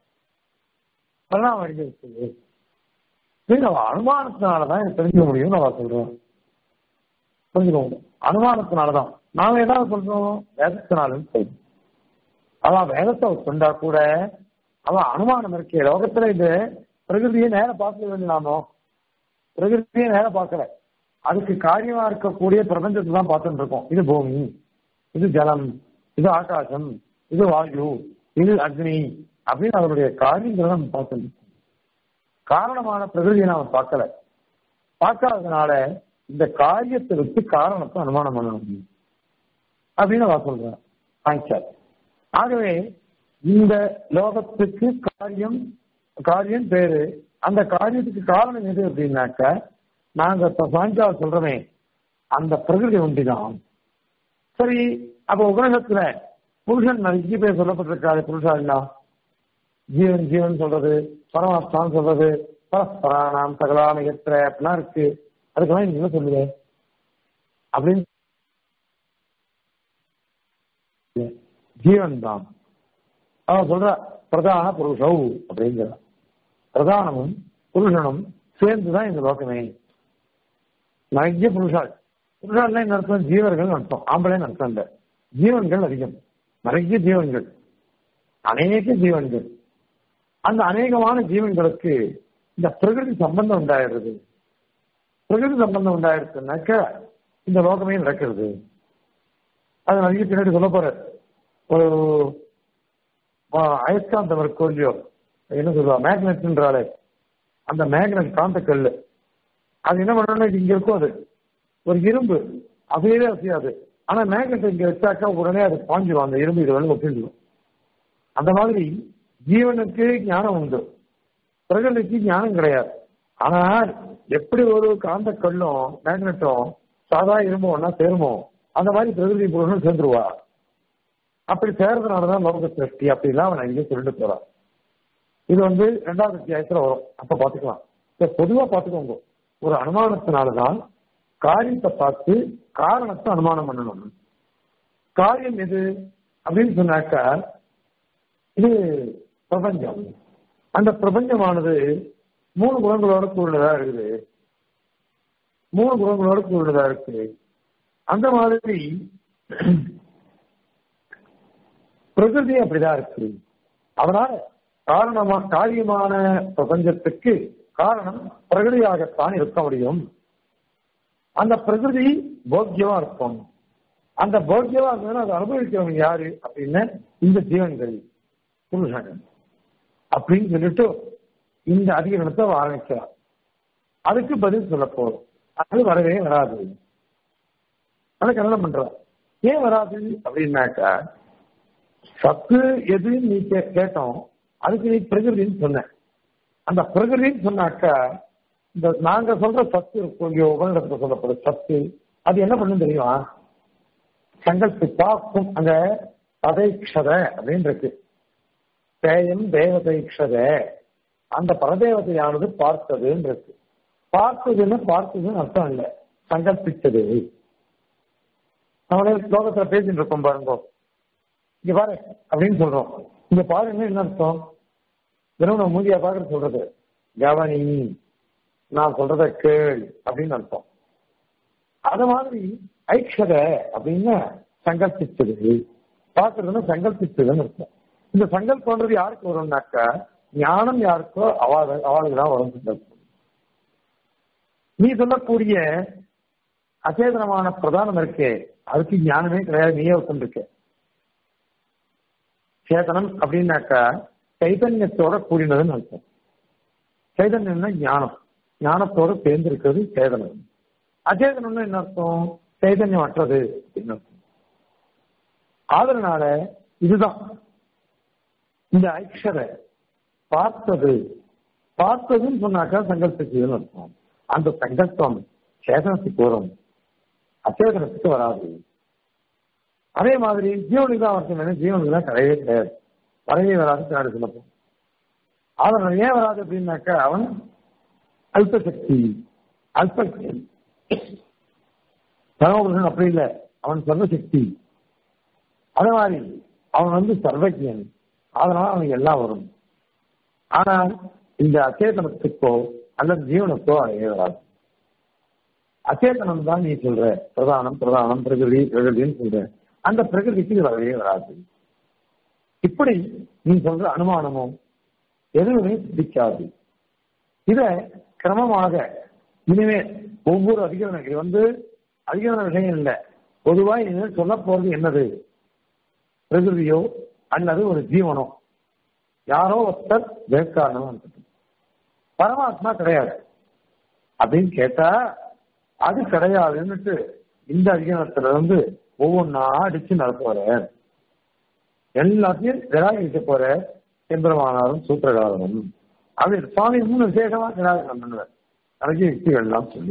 பரிணாமம் அடைஞ்சிருக்குது இது நம்ம அனுமானத்தினாலதான் எனக்கு தெரிஞ்சுக்க முடியும்னு நான் சொல்றேன் புரிஞ்சுக்கோங்க அனுமானத்தினாலதான் நாம ஏதாவது சொல்றோம் வேதத்தினாலும் சொல்றோம் அவன் வேதத்தை கொண்டா கூட அவன் அனுமானம் இருக்கே லோகத்துல இது பிரகிருதியை நேர பார்க்க வேண்டியதாமோ பிரகிருதியை நேர பார்க்கல அதுக்கு காரியமா இருக்கக்கூடிய பிரபஞ்சத்தை தான் பார்த்துட்டு இருக்கோம் இது பூமி இது ஜலம் இது ஆகாசம் இது வாயு இது அக்னி அப்படின்னு அவருடைய காரியங்களை நம்ம பார்த்துட்டு இருக்கோம் காரணமான பிரகிருதியை நாம பார்க்கல பார்க்காததுனால இந்த காரியத்தை வச்சு காரணத்தை அனுமானம் பண்ணணும் அப்படின்னு நான் சொல்றேன் சாங்கியார் ஆகவே இந்த லோகத்துக்கு காரியம் காரியம் பேரு அந்த காரியத்துக்கு காரணம் எது அப்படின்னாக்க நாங்க இப்ப சாங்கியார் சொல்றோமே அந்த பிரகிருதி ஒன்றிதான் சரி அப்ப உபநிஷத்துல புருஷன் நிறைய பேர் சொல்லப்பட்டிருக்காரு புருஷா இல்லா ஜீவன் ஜீவன் சொல்றது பரமாத்மான்னு சொல்றது பரஸ்பராணாம் சகலான எத்திர அப்படிலாம் இருக்கு அதுக்கெல்லாம் நீங்க என்ன சொல்லுங்க அப்படின்னு ஜீவன் தான் அவன் சொல்ற பிரதான புருஷௌ அப்படிங்கிற பிரதானமும் புருஷனும் சேர்ந்துதான் இந்த லோகமே நிறைய புருஷாள் புருஷாள்னா என்ன அர்த்தம் ஜீவர்கள் அர்த்தம் ஆம்பளை அர்த்தம் இல்ல ஜீவன்கள் அதிகம் நிறைய ஜீவன்கள் அநேக ஜீவன்கள் அந்த அநேகமான ஜீவன்களுக்கு இந்த பிரகிருதி சம்பந்தம் உண்டாயிடுறது பிரகிருதி சம்பந்தம் உண்டாயிருச்சுனாக்க இந்த லோகமே நடக்கிறது அது நிறைய பின்னாடி சொல்ல போற ஒரு அயஸ்காந்தம் இருக்கோ இல்லையோ என்ன சொல்லுவா மேக்னெட்ன்றாலே அந்த மேக்னெட் காந்த கல்லு அது என்ன பண்ணணும் இது இங்க இருக்கும் அது ஒரு இரும்பு அசையவே அசையாது ஆனா மேக்னெட் இங்க வச்சாக்கா உடனே அது பாஞ்சிடும் அந்த இரும்பு இது வந்து ஒப்பிஞ்சிடும் அந்த மாதிரி ஜீவனுக்கு ஞானம் உண்டு பிரகதிக்கு ஞானம் கிடையாது ஆனா எப்படி ஒரு காந்த கல்லும் மேக்னெட்டும் சாதா இரும்பும் ஒன்னா சேருமோ அந்த மாதிரி பிரகிருதி புருஷனும் சேர்ந்துருவா அப்படி சேர்றதுனாலதான் லோக சிருஷ்டி அப்படிலாம் அவன் இங்கே சொல்லிட்டு போறான் இது வந்து ரெண்டாவது அத்தியாயத்துல வரும் அப்ப பாத்துக்கலாம் இப்ப பொதுவா பாத்துக்கோங்க ஒரு அனுமானத்தினாலதான் காரியத்தை பார்த்து காரணத்தை அனுமானம் பண்ணணும் காரியம் எது அப்படின்னு சொன்னாக்கா இது பிரபஞ்சம் அந்த பிரபஞ்சமானது மூணு குணங்களோட கூடுதலா இருக்குது மூணு குணங்களோட கூடுதலா இருக்கு அந்த மாதிரி பிரகிருதி அப்படிதான் இருக்கு அதனால காரணமா காரியமான பிரபஞ்சத்துக்கு காரணம் பிரகிருதியாகத்தான் இருக்க முடியும் அந்த பிரகிருதி போக்கியமா இருக்கும் அந்த போக்கியமா இருந்ததுன்னா அதை அனுபவிக்கிறவங்க யாரு அப்படின்னு இந்த ஜீவன்கள் புருஷன் அப்படின்னு சொல்லிட்டு இந்த அதிகரணத்தை ஆரம்பிக்கிறார் அதுக்கு பதில் சொல்ல போறோம் அது வரவே வராது அதை கல்யாணம் பண்றார் ஏன் வராது அப்படின்னாக்கா சத்து எது நீ கே- கேட்டோம் அதுக்கு நீ பிரகிருதின்னு சொன்ன அந்த பிரகிருதின்னு சொன்னாக்கா இந்த நாங்க சொல்ற சத்து இருக்கும் இல்லையோ உபநிடத்துல சொல்லப்படுற சத்து அது என்ன பண்ணும் தெரியுமா சங்கல்பி பார்க்கும் அங்க பதைக்ஷத அப்படின்னு இருக்கு பேயம் தேவதைக்ஷத அந்த பரதேவதையானது பார்த்ததுன்னு இருக்கு பார்த்ததுன்னு பார்த்ததுன்னு அர்த்தம் இல்லை சங்கல்பித்தது நம்மளே ஸ்லோகத்துல பேசிட்டு இருக்கோம் பாருங்க இங்க பாரு அப்படின்னு சொல்றோம் இங்க பாருங்க என்ன அர்த்தம் வெறும் நம்ம மூதியா பாக்குறது சொல்றது கவனி நான் சொல்றத கேள் அப்படின்னு அர்த்தம் அது மாதிரி ஐக்ஷத அப்படின்னு சங்கல்பித்தது பாக்குறதுன்னா சங்கல்பித்ததுன்னு அர்த்தம் இந்த சங்கல்பன்றது யாருக்கு வரும்னாக்கா ஞானம் யாருக்கோ அவள் அவளுக்கு தான் வரும் சங்கல்பம் நீ சொல்லக்கூடிய அச்சேதனமான பிரதானம் இருக்கே அதுக்கு ஞானமே கிடையாது நீயே உட்காந்துருக்க சேதனம் அப்படின்னாக்கா சைதன்யத்தோட கூடினதுன்னு அர்த்தம் சைதன்யம்னா ஞானம் ஞானத்தோட சேர்ந்திருக்கிறது சேதனம் அச்சேதனம்னு என்ன அர்த்தம் சைதன்யம் அற்றது அப்படின்னு அர்த்தம் அதனால இதுதான் இந்த ஐக்ஷர பார்த்தது பார்த்ததுன்னு சொன்னாக்கா சங்கல்பிச்சதுன்னு அர்த்தம் அந்த சங்கல்பம் சேதனத்துக்கு வரும் அச்சேதனத்துக்கு வராது அதே மாதிரி ஜீவனுக்கு தான் அவசியம் ஜீவனுக்கு தான் கிடையவே கிடையாது வரவே வராது பின்னாடி சொல்லப்போம் அவன் ஏன் வராது அப்படின்னாக்கா அவன் அல்பசக்தி அல்பசக்தி பரமபுருஷன் அப்படி இல்லை அவன் சர்வசக்தி அதே மாதிரி அவன் வந்து சர்வஜன் அதனால அவனுக்கு எல்லாம் வரும் ஆனால் இந்த அச்சேதனத்துக்கோ அல்லது ஜீவனுக்கோ அடையே வராது அச்சேதனம் தான் நீ சொல்ற பிரதானம் பிரதானம் பிரகிருதி பிரகிருதின்னு சொல்ற அந்த பிரகிருதிக்கு இது வரவே வராது இப்படி நீ சொல்ற அனுமானமும் எதுவுமே பிடிக்காது இத கிரமமாக இனிமே ஒவ்வொரு அதிகரணம் இது வந்து அதிகரண விஷயம் இல்லை பொதுவா இனிமேல் சொல்ல போறது என்னது பிரகிருதியோ அல்லது ஒரு ஜீவனோ யாரோ ஒருத்தர் வேட்காரணம் இருக்கட்டும் பரமாத்மா கிடையாது அப்படின்னு கேட்டா அது கிடையாதுன்னுட்டு இந்த அதிகாரத்துல இருந்து ஒவ்வொன்றா அடிச்சு நடத்துவார எல்லாத்தையும் நிராகரிக்க போற எம்பெருமானாரும் சூத்திரகாரனும் அப்படி சுவாமி மூணு விசேஷமா நிராகரணம் பண்ணுவார் நிறைய யுக்திகள்லாம் சொல்லி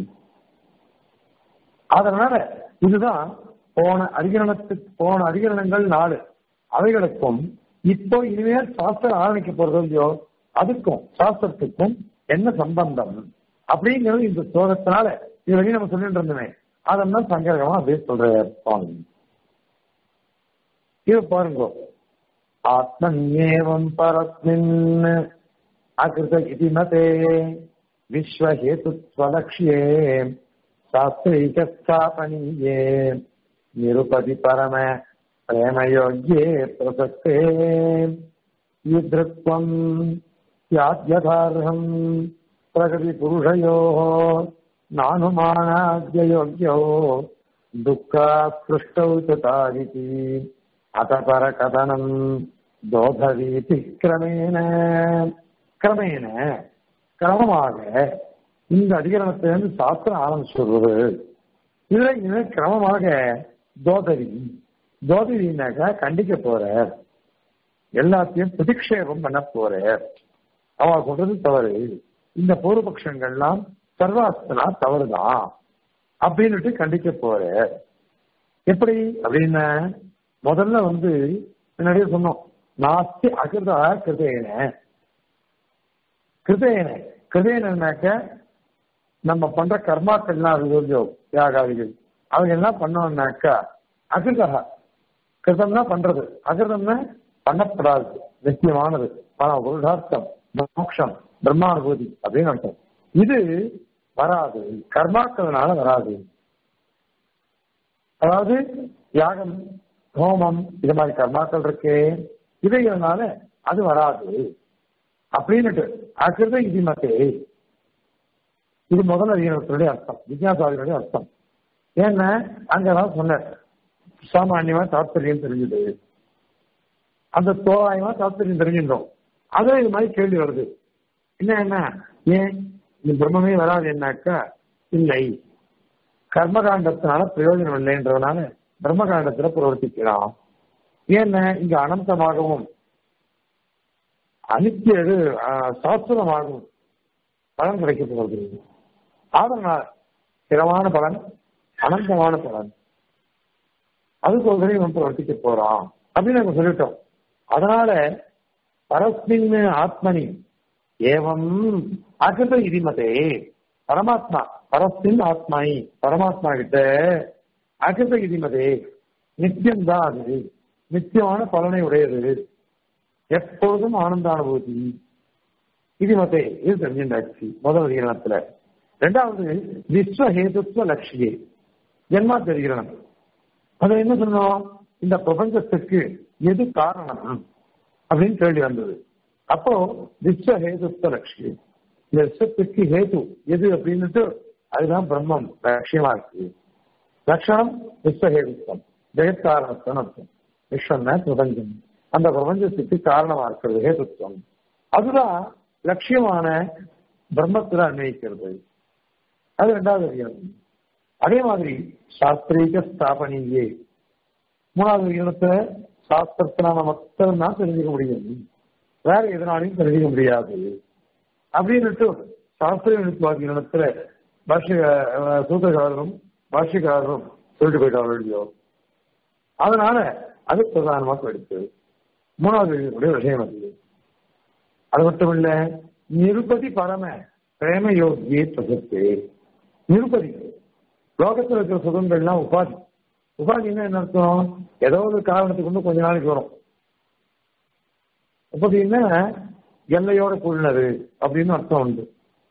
அதனால இதுதான் போன அதிகரணத்துக்கு போன அதிகரணங்கள் நாலு அவைகளுக்கும் இப்போ இனிமேல் சாஸ்திரம் ஆரம்பிக்க போறது இல்லையோ அதுக்கும் சாஸ்திரத்துக்கும் என்ன சம்பந்தம் அப்படிங்கிறது இந்த ஸ்லோகத்தினால இது வரையும் நம்ம சொல்லிட்டு இருந்தோமே அதெல்லாம் சங்கரகமா அப்படியே சொல்ற சுவாமி இது பாருங்க ஆத்மன்யேவம் பரஸ்மின் அகிருத இதி மதே விஸ்வஹேதுத்வலக்ஷ்யே சாஸ்திரைகஸ்தாபனீயே நிருபதி பரம பிரேமயோग्ये பிரசக்தே ஈதృత్వం யாத்யதார்ஹம் பிரகதி புருஷயோ நானுமானாத்யயோக்யோ துக்காஸ்பிருஷ்டௌ தாரிதி அத பரகதனம் தோபவீதி கிரமேண கிரமேண கிரமமாக இந்த அதிகரணத்திலிருந்து சாஸ்திரம் ஆரம்பிச்சுடுறது இதுல இனிமேல் கிரமமாக தோதவி தோதவினாக்கா கண்டிக்க போற எல்லாத்தையும் பிரதிக்ஷேபம் பண்ண போற அவ சொல்றது தவறு இந்த பூர்வபக்ஷங்கள்லாம் சர்வாஸ்தனா தவறுதான் அப்படின்னுட்டு கண்டிக்க போற எப்படி அப்படின்னா முதல்ல வந்து முன்னாடியே சொன்னோம் நாஸ்தி அகிருதா கிருதேன கிருதேன கிருதேனாக்க நம்ம பண்ற கர்மாக்கள்லாம் அது கொஞ்சம் தியாகாதிகள் அவங்க என்ன பண்ணோம்னாக்கா அகிருதா கிருதம்னா பண்றது அகிருதம்னா பண்ணப்படாது நிச்சயமானது பணம் புருஷார்த்தம் மோட்சம் பிரம்மானுபூதி அப்படின்னு அர்த்தம் இது வராது கர்மாக்கள்னால வராது அதாவது யாகம் ஹோமம் இது மாதிரி கர்மாக்கள் இருக்கு இவைகள்னால அது வராது அப்படின்னுட்டு அக்கிருத இது மத்தே இது முதல் அதிகாரத்தினுடைய அர்த்தம் விஜயாசாதிகளுடைய அர்த்தம் ஏன்னா அங்கதான் சொன்னார் சாமானியமா தாத்பரியம் தெரிஞ்சுது அந்த தோராயமா தாத்பரியம் தெரிஞ்சின்றோம் அதே இது மாதிரி கேள்வி வருது என்ன என்ன ஏன் இந்த பிரம்மமே வராது என்னாக்கா இல்லை கர்மகாண்டத்தினால பிரயோஜனம் இல்லைன்றதுனால பிரம்மகாண்டத்துல பிரவர்த்திக்கலாம் ஏன்னா இங்க அனந்தமாகவும் அனித்திய இது சாஸ்திரமாகவும் பலன் கிடைக்க போகிறது அதனால் ஸ்திரமான பலன் அனந்தமான பலன் அதுக்கு ஒரு இவன் பிரவர்த்திக்க போறான் அப்படின்னு நம்ம சொல்லிட்டோம் அதனால பரஸ்மின் ஆத்மனி ஏவம் அகத இதிமதே பரமாத்மா பரஸ்மின் ஆத்மாயி பரமாத்மா கிட்ட அகத இதிமதே நித்தியம்தான் அது நித்தியமான பலனை உடையது எப்பொழுதும் ஆனந்த அனுபூதி இதிமதே இது தெரிஞ்சுட்டாச்சு முதல் அதிகரணத்துல ரெண்டாவது விஸ்வஹேதுத்வ லட்சியே ஜென்மா தெரிகிறனம் அதை என்ன சொன்னோம் இந்த பிரபஞ்சத்துக்கு எது காரணம் அப்படின்னு கேள்வி வந்தது அப்போ விஸ்வ ஹேதுத்வ லட்சியம் இந்த விஸ்வத்துக்கு ஹேது எது அப்படின்னுட்டு அதுதான் பிரம்மம் லட்சியமா இருக்கு லட்சணம் விஸ்வஹேதுத்வம் ஜெயத்காரணத்துவம் அர்த்தம் விஸ்வம்னா பிரபஞ்சம் அந்த பிரபஞ்சத்துக்கு காரணமா இருக்கிறது ஹேதுத்வம் அதுதான் லட்சியமான பிரம்மத்துல அன்வயிக்கிறது அது ரெண்டாவது அதிகாரம் அதே மாதிரி சாஸ்திரீக ஸ்தாபனியே மூணாவது விகிதத்தை சாஸ்திரத்தினால மட்டும் தான் தெரிஞ்சுக்க முடியும் வேற எதனாலையும் தெரிஞ்சுக்க முடியாது அப்படின்னுட்டு சாஸ்திர எழுத்துவாக்கியிடத்துல பாஷ்ய சூத்திரகாரரும் பாஷ்யக்காரரும் சொல்லிட்டு போயிட்டாங்க இல்லையோ அதனால அது பிரதானமாக போயிடுச்சு மூணாவது விகிதத்துடைய விஷயம் அது அது மட்டும் இல்ல நிருபதி பரம பிரேம யோகியே பிரசத்து நிருபதி லோகத்தில் இருக்கிற சுகங்கள்லாம் உபாதி உபாதின்னா என்ன அர்த்தம் ஏதோ ஒரு காரணத்துக்கு வந்து கொஞ்ச நாளைக்கு வரும் உபாதின்னா எல்லையோட கூடினது அப்படின்னு அர்த்தம் உண்டு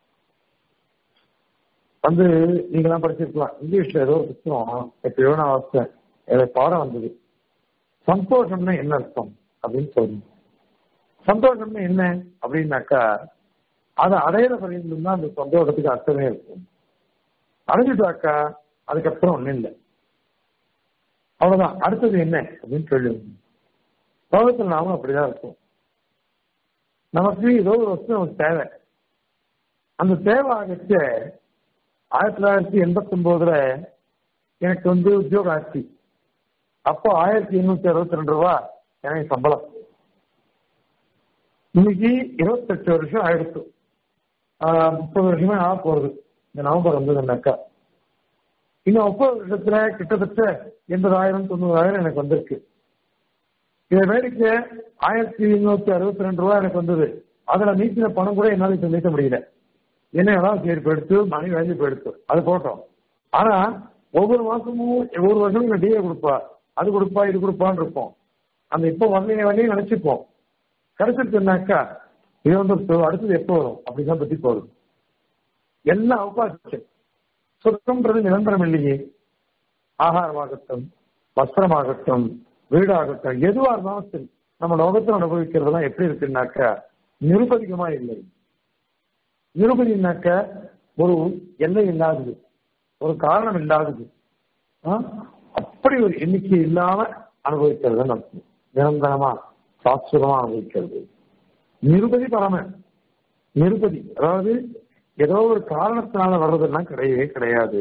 வந்து நீங்களாம் படிச்சிருக்கலாம் இங்கிலீஷ்ல ஏதோ ஒரு புத்தகம் எப்பயோ நான் வாசித்தேன் ஏதோ பாடம் வந்தது சந்தோஷம்னா என்ன அர்த்தம் அப்படின்னு சொல்லுங்க சந்தோஷம்னா என்ன அப்படின்னாக்கா அதை அடையிற பரிந்து தான் அந்த சந்தோஷத்துக்கு அர்த்தமே இருக்கும் அடைஞ்சிட்டாக்கா அதுக்கப்புறம் ஒண்ணும் இல்லை அவ்வளவுதான் அடுத்தது என்ன அப்படின்னு சொல்லி லோகத்தில் நாமும் அப்படிதான் இருக்கும் நமக்கு ஏதோ ஒரு வஸ்து நமக்கு தேவை அந்த தேவை ஆகிட்டு ஆயிரத்தி தொள்ளாயிரத்தி எண்பத்தி ஒன்பதுல எனக்கு வந்து உத்தியோகம் ஆச்சு அப்போ ஆயிரத்தி எண்ணூத்தி அறுபத்தி ரெண்டு ரூபா எனக்கு சம்பளம் இன்னைக்கு இருபத்தெட்டு வருஷம் ஆயிடுச்சு முப்பது வருஷமே ஆக போகுது இந்த நவம்பர் வந்ததுன்னாக்கா இன்னும் முப்பது வருஷத்துல கிட்டத்தட்ட எண்பதாயிரம் தொண்ணூறாயிரம் எனக்கு வந்திருக்கு இதை வேடிக்கை ஆயிரத்தி எண்ணூத்தி அறுபத்தி ரெண்டு ரூபாய் எனக்கு வந்தது அதுல நீக்கின பணம் கூட என்னால இப்ப நீக்க முடியல என்ன எல்லாம் சரி போயிடுத்து மணி வேண்டி போயிடுத்து அது போட்டோம் ஆனா ஒவ்வொரு மாசமும் ஒவ்வொரு வருஷமும் டிஏ கொடுப்பா அது கொடுப்பா இது கொடுப்பான்னு இருப்போம் அந்த இப்போ வந்தீங்க வந்தீங்க நினைச்சுப்போம் கிடைச்சிருச்சுனாக்கா இது வந்து அடுத்தது எப்போ வரும் அப்படிதான் பத்தி போகுது எல்லாம் அவகாசம் சொத்தம்ன்றது நிரந்தரம் இல்லையே ஆகாரமாகட்டும் வஸ்திரமாகட்டும் வீடாகட்டும் எதுவா இருந்தாலும் சரி நம்ம லோகத்தில் அனுபவிக்கிறதுலாம் எப்படி இருக்குன்னாக்கா நிருபதிகமா இல்லை நிருபதினாக்க ஒரு எல்லை இல்லாதது ஒரு காரணம் இல்லாதது அப்படி ஒரு எண்ணிக்கை இல்லாம அனுபவிக்கிறது நமக்கு நிரந்தரமா சாஸ்வதமா அனுபவிக்கிறது நிருபதி பரம நிருபதி அதாவது ஏதோ ஒரு காரணத்தினால வர்றதெல்லாம் கிடையவே கிடையாது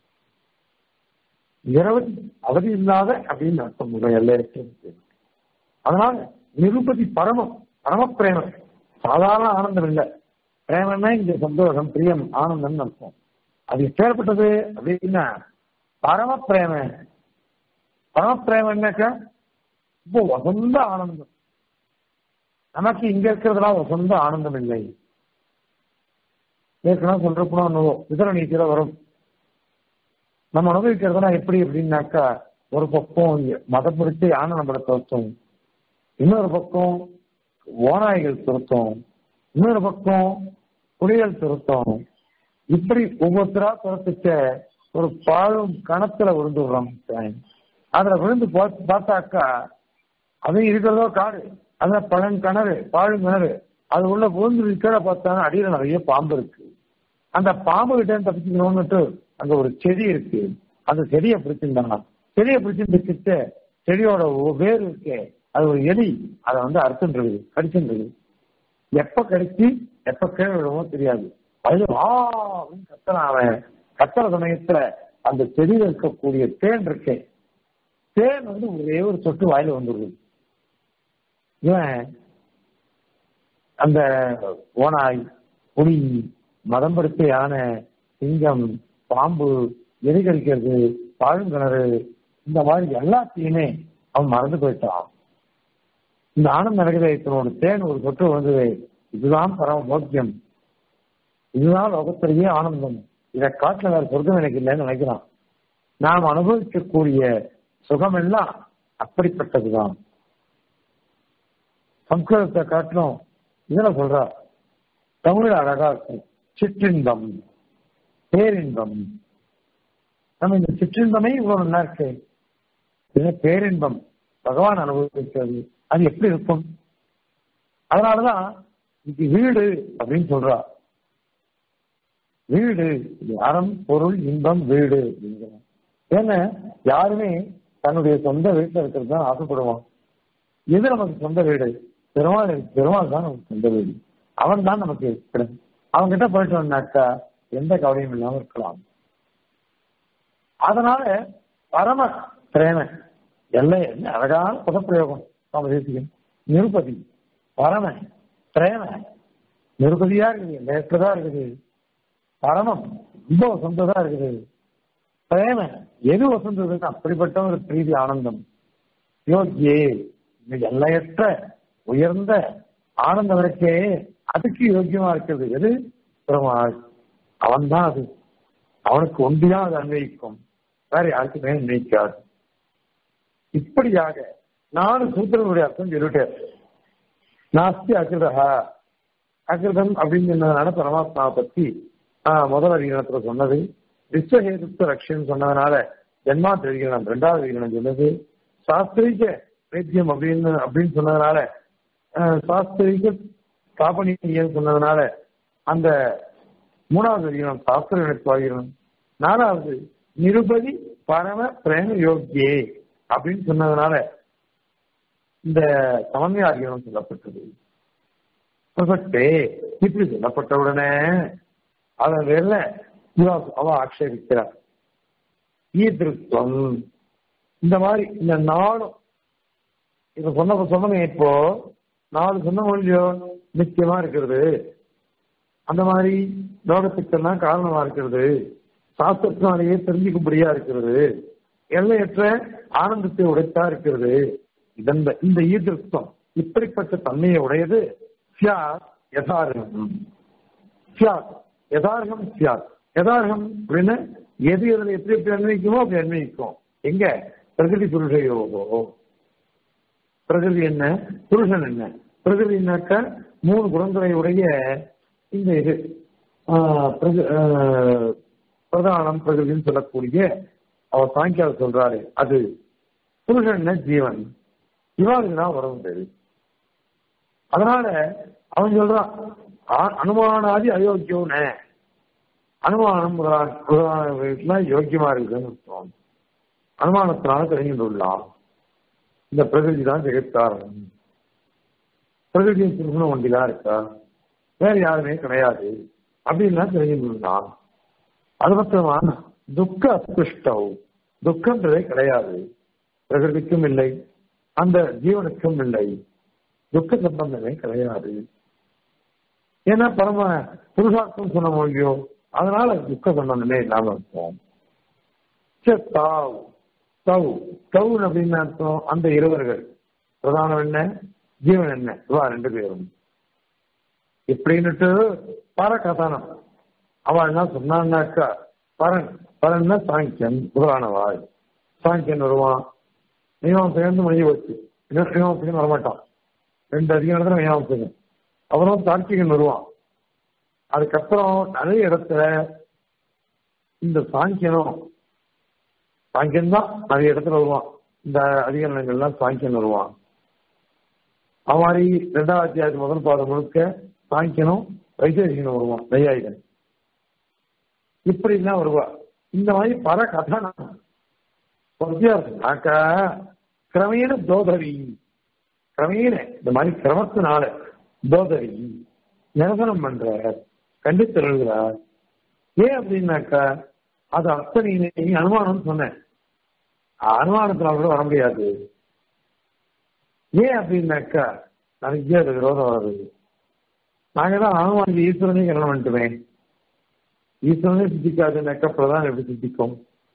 நிரவதி அவதி இல்லாத அப்படின்னு அர்த்தம் எல்லாருக்கும் அதனால நிருபதி பரமம் பரம பிரேமம் சாதாரண ஆனந்தம் இல்லை பிரேமம்னா இங்க சந்தோஷம் பிரியம் ஆனந்தம் அர்த்தம் அது எப்பேற்பட்டது அப்படின்னா பரம பிரேம பரம பிரேமன்னாக்கா இப்போ வசந்த ஆனந்தம் நமக்கு இங்க இருக்கிறதுலாம் வசந்த ஆனந்தம் இல்லை ஏற்கனவே சொல்றப்போ இதர நீதியில வரும் நம்ம அனுபவிக்கிறதுனா எப்படி அப்படின்னாக்கா ஒரு பக்கம் மதம் பிடிச்சி யானை நம்மளை துரத்தும் இன்னொரு பக்கம் ஓநாய்கள் துரத்தும் இன்னொரு பக்கம் புலிகள் துரத்தும் இப்படி ஒவ்வொருத்தரா துரத்துச்ச ஒரு பாழும் கணத்துல விழுந்து விடுறோம் அதுல விழுந்து பார்த்தாக்கா அது இருக்கிறதோ காடு அதுல பழம் கிணறு பாழும் கிணறு அது உள்ள விழுந்து கீழே பார்த்தாங்க அடியில நிறைய பாம்பு இருக்கு அந்த பாம்பு கிட்ட தப்பிச்சுக்கணும்னுட்டு அங்க ஒரு செடி இருக்கு அந்த செடியை பிடிச்சிருந்தாங்க செடியை பிடிச்சிட்டு செடியோட வேர் இருக்கே அது ஒரு எலி அதை வந்து அறுத்துன்றது கடிச்சுன்றது எப்ப கடிச்சு எப்ப கீழே விடுமோ தெரியாது அது ஆ அப்படின்னு கத்தன அவன் கத்துற சமயத்துல அந்த செடியில் இருக்கக்கூடிய தேன் இருக்கே தேன் வந்து ஒரே ஒரு சொட்டு வாயில வந்துடுது இவன் அந்த ஓனாய் புலி மதம் படுத்த யானை சிங்கம் பாம்பு எலி கடிக்கிறது பாழுங்கிணறு இந்த மாதிரி எல்லாத்தையுமே அவன் மறந்து போயிட்டான் இந்த ஆனந்த நரகதயத்தினோட தேன் ஒரு சொட்டு வந்தது இதுதான் பரம போக்கியம் இதுதான் லோகத்திலேயே ஆனந்தம் இதை காட்டுல வேற சொர்க்கம் எனக்கு இல்லைன்னு நினைக்கிறான் நாம் அனுபவிக்கக்கூடிய சுகம் எல்லாம் அப்படிப்பட்டதுதான் சம்ஸ்கிருதத்தை காட்டிலும் இதுல சொல்றா தமிழ் அழகா இருக்கும் சிற்றின்பம் பேரின்பம் நம்ம இந்த சிற்றின்பமே இவ்வளவு நல்லா இருக்கு இது பேரின்பம் பகவான் அனுபவிக்கிறது அது எப்படி இருக்கும் அதனாலதான் இது வீடு அப்படின்னு சொல்றா வீடு அறம் பொருள் இன்பம் வீடு அப்படிங்கிறான் ஏன்னா யாருமே தன்னுடைய சொந்த வீட்டுல இருக்கிறது தான் ஆசைப்படுவான் எது நமக்கு சொந்த வீடு பெருமாள் பெருமாள் தான் நமக்கு சொந்த வீடு அவன் தான் நமக்கு இருக்கிறது அவன் கிட்ட போயிட்டோம்னாக்கா எந்த கவலையும் இல்லாம இருக்கலாம் அதனால பரம பிரேம எல்லை என்ன அழகான பதப்பிரயோகம் நாம தேசியம் நிருபதி பரம பிரேம நிருபதியா இருக்குது நேற்றதா இருக்குது பரமம் ரொம்ப வசந்ததா இருக்குது பிரேம எது வசந்ததுன்னு அப்படிப்பட்ட ஒரு பிரீதி ஆனந்தம் யோகியே இந்த எல்லையற்ற உயர்ந்த ஆனந்தம் இருக்கே அதுக்கு யோக்கியமா இருக்கிறது எது பெருமாள் அவன் தான் அது அவனுக்கு ஒன்றிதான் அது அன்வயிக்கும் வேற யாருக்குமே அன்வயிக்காது இப்படியாக நாலு சூத்திரனுடைய அர்த்தம் சொல்லிட்டேன் நாஸ்தி அகிருதா அகிருதம் அப்படின்னு சொன்னதுனால பரமாத்மாவை பத்தி ஆஹ் முதல் அதிகரணத்துல சொன்னது விஸ்வஹேதுத்த ரக்ஷன் சொன்னதுனால ஜென்மா தெரிகிறோம் ரெண்டாவது அதிகரணம் சொன்னது சாஸ்திரிக வைத்தியம் அப்படின்னு அப்படின்னு சொன்னதுனால சாஸ்திரிக ஸ்தாபனியம் சொன்னதுனால அந்த மூணாவது அதிகரணம் சாஸ்திர நினைப்பாகிறோம் நாலாவது நிருபதி பரம பிரேம யோகியே அப்படின்னு சொன்னதுனால இந்த சமன்மையாகியம் சொல்லப்பட்டது சொல்லப்பட்டே இப்படி சொல்லப்பட்ட உடனே அதன் பேர்ல அவ ஆட்சேபிக்கிறார் ஈதிருத்தம் இந்த மாதிரி இந்த நாளும் இப்ப சொன்ன சொன்னமே இப்போ நாலு சொன்ன மொழியோ நிச்சயமா இருக்கிறது அந்த மாதிரி லோகத்துக்கெல்லாம் காரணமா இருக்கிறது சாஸ்திரத்தினாலேயே தெரிஞ்சுக்கும்படியா இருக்கிறது எல்லையற்ற ஆனந்தத்தை உடைத்தா இருக்கிறது இதன் இந்த ஈதிருத்தம் இப்படிப்பட்ட தன்மையை உடையது சியாத் யதார்த்தம் சியாத் யதார்த்தம் சியாத் யதார்த்தம் அப்படின்னு எது எதுல எப்படி எப்படி அன்வயிக்குமோ அப்படி அன்வயிக்கும் எங்க பிரகிருதி புருஷ யோகோ பிரகிருதி என்ன புருஷன் என்ன பிரகிருதினாக்க மூணு குணங்களை உடைய இந்த இது பிரதானம் பிரகிருதின்னு சொல்லக்கூடிய அவர் சாங்கியால் சொல்றாரு அது புருஷன் ஜீவன் இவாளுக்கு தான் உறவு அதனால அவன் சொல்றான் அனுமானாதி அயோக்கியோன அனுமானம் முதலான யோக்கியமா இருக்குன்னு அர்த்தம் அனுமானத்தினால தெரிஞ்சுள்ளலாம் இந்த பிரகிருதி தான் ஜெகத்காரணம் பிரகிருதியின் புருஷனும் ஒண்டிதான் இருக்கா வேற யாருமே கிடையாது அப்படின்னா தெரிஞ்சுள்ளலாம் அது மட்டுமா துக்க அஸ்பிருஷ்டவ் துக்கன்றதே கிடையாது பிரகிருதிக்கும் இல்லை அந்த ஜீவனுக்கும் இல்லை துக்க சம்பந்தமே கிடையாது ஏன்னா பரம புருஷார்த்தம் சொன்ன மொழியோ அதனால துக்க சம்பந்தமே இல்லாம இருக்கும் தவ் தவ் தவ் அப்படின்னு அர்த்தம் அந்த இருவர்கள் பிரதானம் என்ன ஜீவன் என்ன இவா ரெண்டு பேரும் இப்படின்னுட்டு பர கதானம் அவள் என்ன சொன்னான்னாக்கா பரன் பரன்னா சாங்கியன் புராணவாள் சாங்கியன் வருவான் மீமாசையன் மொழி வச்சு இன்னொரு மீமாசையன் வரமாட்டான் ரெண்டு அதிகம் இடத்துல மீமாசையன் அப்புறம் தார்க்கிகன் வருவான் அதுக்கப்புறம் நிறைய இடத்துல இந்த சாங்கியனும் சாங்கியன் தான் நிறைய இடத்துல வருவான் இந்த அதிகாரங்கள்லாம் சாங்கியன் வருவான் அவன் மாதிரி ரெண்டாவது அத்தியாயத்து முதல் பாதம் முழுக்க சாங்கியனும் வைசேஷிகனும் வருவான் நையாயிகன் இப்படிலாம் வருவா இந்த மாதிரி பல கதனம் வித்தியாசம்னாக்கா கிரமேண தோதவி கிரமேண இந்த மாதிரி கிரமத்தினால தோதவி நிரசனம் பண்ற கண்டித்தருகிறார் ஏன் அப்படின்னாக்கா அது அத்தனை நீ அனுமானம் சொன்னேன் அனுமானத்தினால கூட வர முடியாது ஏன் அப்படின்னாக்கா நிறைய அது விரோதம் வருது நாங்க தான் அனுமானிக்கு ஈஸ்வரனே கல்யாணம் பண்ணிட்டுமே ஈஸ்வரனே சித்திக்காதுன்னாக்கா பிரதான் எப்படி சித்திக்கும்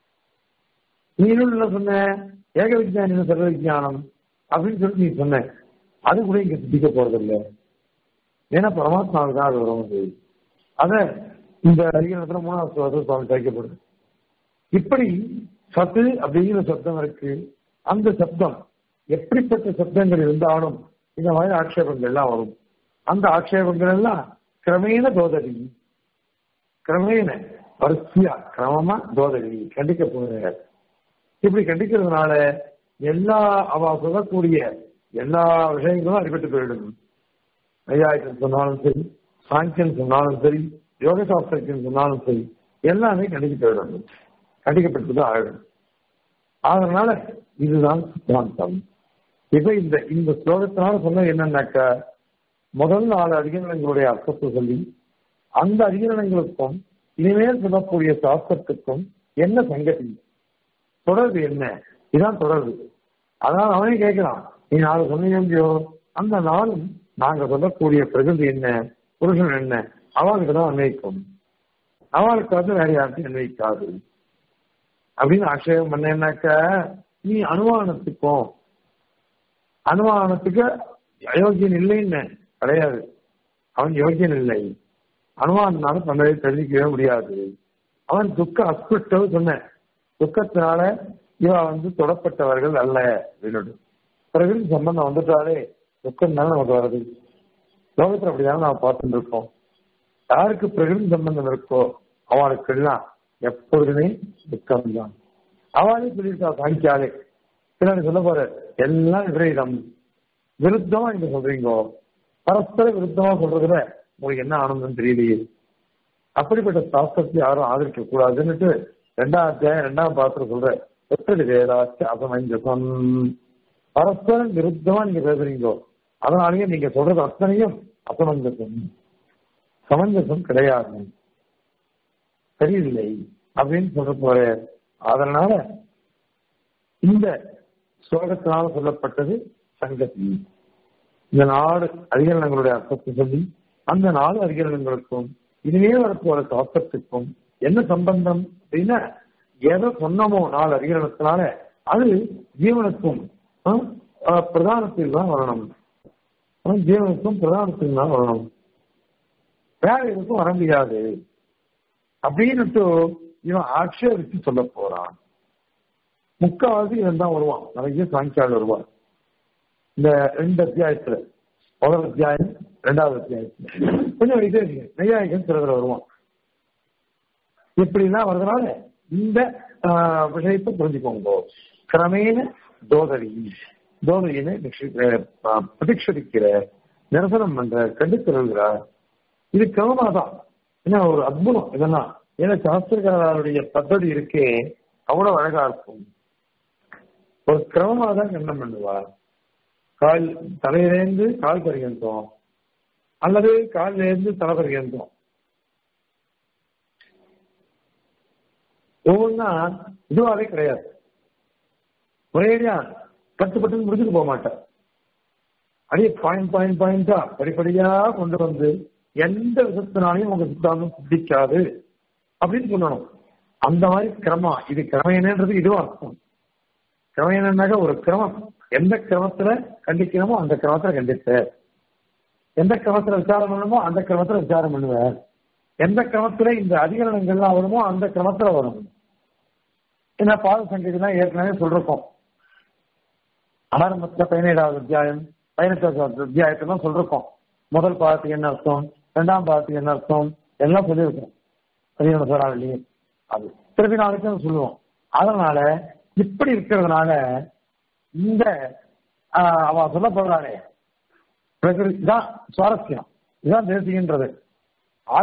நீ என்ன சொன்ன ஏக விஜயானம் சர்வ விஜயானம் அப்படின்னு சொல்லி நீ சொன்ன அது கூட இங்க சித்திக்க போறதில்லை ஏன்னா பரமாத்மாவுக்கு தான் அது வரும் அத இந்த அதிகாரத்துல மூணாவது ஸ்லோகத்தில் சுவாமி சேர்க்கப்படுது இப்படி சத்து அப்படிங்கிற சப்தம் இருக்கு அந்த சப்தம் எப்படிப்பட்ட சப்தங்கள் இருந்தாலும் இந்த மாதிரி ஆட்சேபங்கள் எல்லாம் வரும் அந்த ஆட்சேபங்கள் எல்லாம் கிரமேண தோதரி கிரமேண வரிசையா கிரமமா தோதரி கண்டிக்க போகிறார் இப்படி கண்டிக்கிறதுனால எல்லா அவ சொல்லக்கூடிய எல்லா விஷயங்களும் அடிபட்டு போயிடும் நையாயிரம் சொன்னாலும் சரி சாங்கியன் சொன்னாலும் சரி யோக சாஸ்திரத்தின் சொன்னாலும் சரி எல்லாமே கண்டிக்க போயிடும் கண்டிக்கப்பட்டுதான் ஆகிடும் அதனால இதுதான் சித்தாந்தம் இப்ப இந்த இந்த ஸ்லோகத்தினால சொன்ன என்னன்னாக்கா முதல் நாலு அதிகரணங்களுடைய அர்த்தத்தை சொல்லி அந்த அதிகரணங்களுக்கும் இனிமேல் சொல்லக்கூடிய சாஸ்திரத்துக்கும் என்ன சங்கதி தொடர்பு என்ன இதான் தொடர்பு அதனால அவனே கேட்கிறான் நீ நாலு சொன்னீங்கயோ அந்த நாளும் நாங்க சொல்லக்கூடிய பிரகிருதி என்ன புருஷன் என்ன அவளுக்கு தான் அன்வைக்கும் அவளுக்கு வந்து வேற யாருக்கும் அன்வைக்காது அப்படின்னு ஆட்சேபம் பண்ணேன்னாக்க நீ அனுமானத்துக்கும் அனுமானத்துக்கு அயோக்கியன் இல்லைன்னு கிடையாது அவன் யோக்கியன் இல்லை அனுமானால பண்ணதை தெரிஞ்சிக்கவே முடியாது அவன் துக்க அஸ்பிருஷ்டவு சொன்ன துக்கத்தினால இவ வந்து தொடப்பட்டவர்கள் அல்ல அப்படின்னு பிறகு சம்பந்தம் வந்துட்டாலே துக்கம் தானே நமக்கு வருது லோகத்துல அப்படிதான் நாம பார்த்துட்டு இருக்கோம் யாருக்கு பிரகிருதி சம்பந்தம் இருக்கோ அவளுக்கெல்லாம் எப்பொழுதுமே துக்கம் தான் அவளே சொல்லியிருக்கா சாங்கியாலே பின்னாடி சொல்ல போற எல்லாம் விபரீதம் விருத்தமா நீங்க சொல்றீங்க பரஸ்பர விருத்தமா சொல்றதுல உங்களுக்கு என்ன ஆனந்தம் தெரியலையே அப்படிப்பட்ட சாஸ்திரத்தை யாரும் ஆதரிக்க கூடாதுன்னுட்டு ரெண்டாம் அத்தியாயம் ரெண்டாம் பாத்திரம் சொல்ற எப்படி வேதாச்சு அசமஞ்சசம் பரஸ்பரம் விருத்தமா நீங்க பேசுறீங்க அதனாலேயே நீங்க சொல்றது அத்தனையும் அசமஞ்சசம் சமஞ்சசம் கிடையாது சரியில்லை அப்படின்னு சொல்ற போற அதனால இந்த ஸ்லோகத்தினால சொல்லப்பட்டது சங்கத்தி இந்த நாலு அதிகரணங்களுடைய அர்த்தத்தை சொல்லி அந்த நாலு அதிகரணங்களுக்கும் இனிமே வரப்போற சாஸ்திரத்துக்கும் என்ன சம்பந்தம் அப்படின்னா எதை சொன்னமோ நாலு அதிகரணத்தினால அது ஜீவனுக்கும் பிரதானத்தில் தான் வரணும் ஜீவனுக்கும் பிரதானத்தில் தான் வரணும் வேற எதுக்கும் வர முடியாது அப்படின்னுட்டு இவன் ஆட்சேபித்து சொல்ல போறான் முக்காவாசி இவன் தான் வருவான் நிறைய சாங்கியால் வருவான் இந்த ரெண்டு அத்தியாயத்துல முதல் அத்தியாயம் ரெண்டாவது அத்தியாயத்துல கொஞ்சம் இதே நெய்யாயிகம் சிலதுல வருவான் இப்படிலாம் வர்றதுனால இந்த விஷயத்தை புரிஞ்சுக்கோங்க கிரமேண தோதரி தோதரியினை பிரதிஷரிக்கிற நிரசனம் பண்ற கண்டுத்தருகிறார் இது கிரமமா தான் என்ன ஒரு அற்புதம் இதெல்லாம் ஏன்னா சாஸ்திரக்காரருடைய பദ്ധதி இருக்கே அவ்வளவு அழகா இருக்கும் ஒரு கிரமமா தான் கண்டம் பண்ணுவார் கால் தலையிலேருந்து கால் பரிகந்தோம் அல்லது காலிலேருந்து தலை பரிகந்தோம் ஒவ்வொன்னா இதுவாவே கிடையாது ஒரேடியா பட்டு பட்டு முடிச்சுட்டு போக மாட்டார் அப்படியே பாயிண்ட் பாயிண்ட் பாயிண்டா படிப்படியா கொண்டு வந்து எந்த விதத்தினாலையும் உங்க சித்தாந்தம் சித்திக்காது அப்படின்னு சொல்லணும் அந்த மாதிரி கிரமம் இது கிரமேனன்றது இதுவும் அர்த்தம் கிரமேனாக ஒரு கிரமம் எந்த கிரமத்துல கண்டிக்கணுமோ அந்த கிரமத்துல கண்டித்த எந்த கிரமத்துல விசாரம் பண்ணணுமோ அந்த கிரமத்துல விசாரம் பண்ணுவேன் எந்த கிரமத்துல இந்த அதிகரணங்கள்லாம் வருமோ அந்த கிரமத்துல வரும் ஏன்னா பாத சங்கீதம் ஏற்கனவே சொல்றோம் ஆரம்பத்துல பதினேழாவது அத்தியாயம் பதினெட்டாவது அத்தியாயத்தான் சொல்றோம் முதல் பாதத்துக்கு என்ன அர்த்தம் ரெண்டாம் பாதத்துக்கு என்ன அர்த்தம் எல்லாம் சொல்லியிருக்கோம் பதினொன்று சொல்லாவில்லையே அது திருப்பி நாளைக்கு சொல்லுவோம் அதனால இப்படி இருக்கிறதுனால இந்த அவ சொல்ல போறானே இதுதான் சுவாரஸ்யம் இதுதான் தேசியன்றது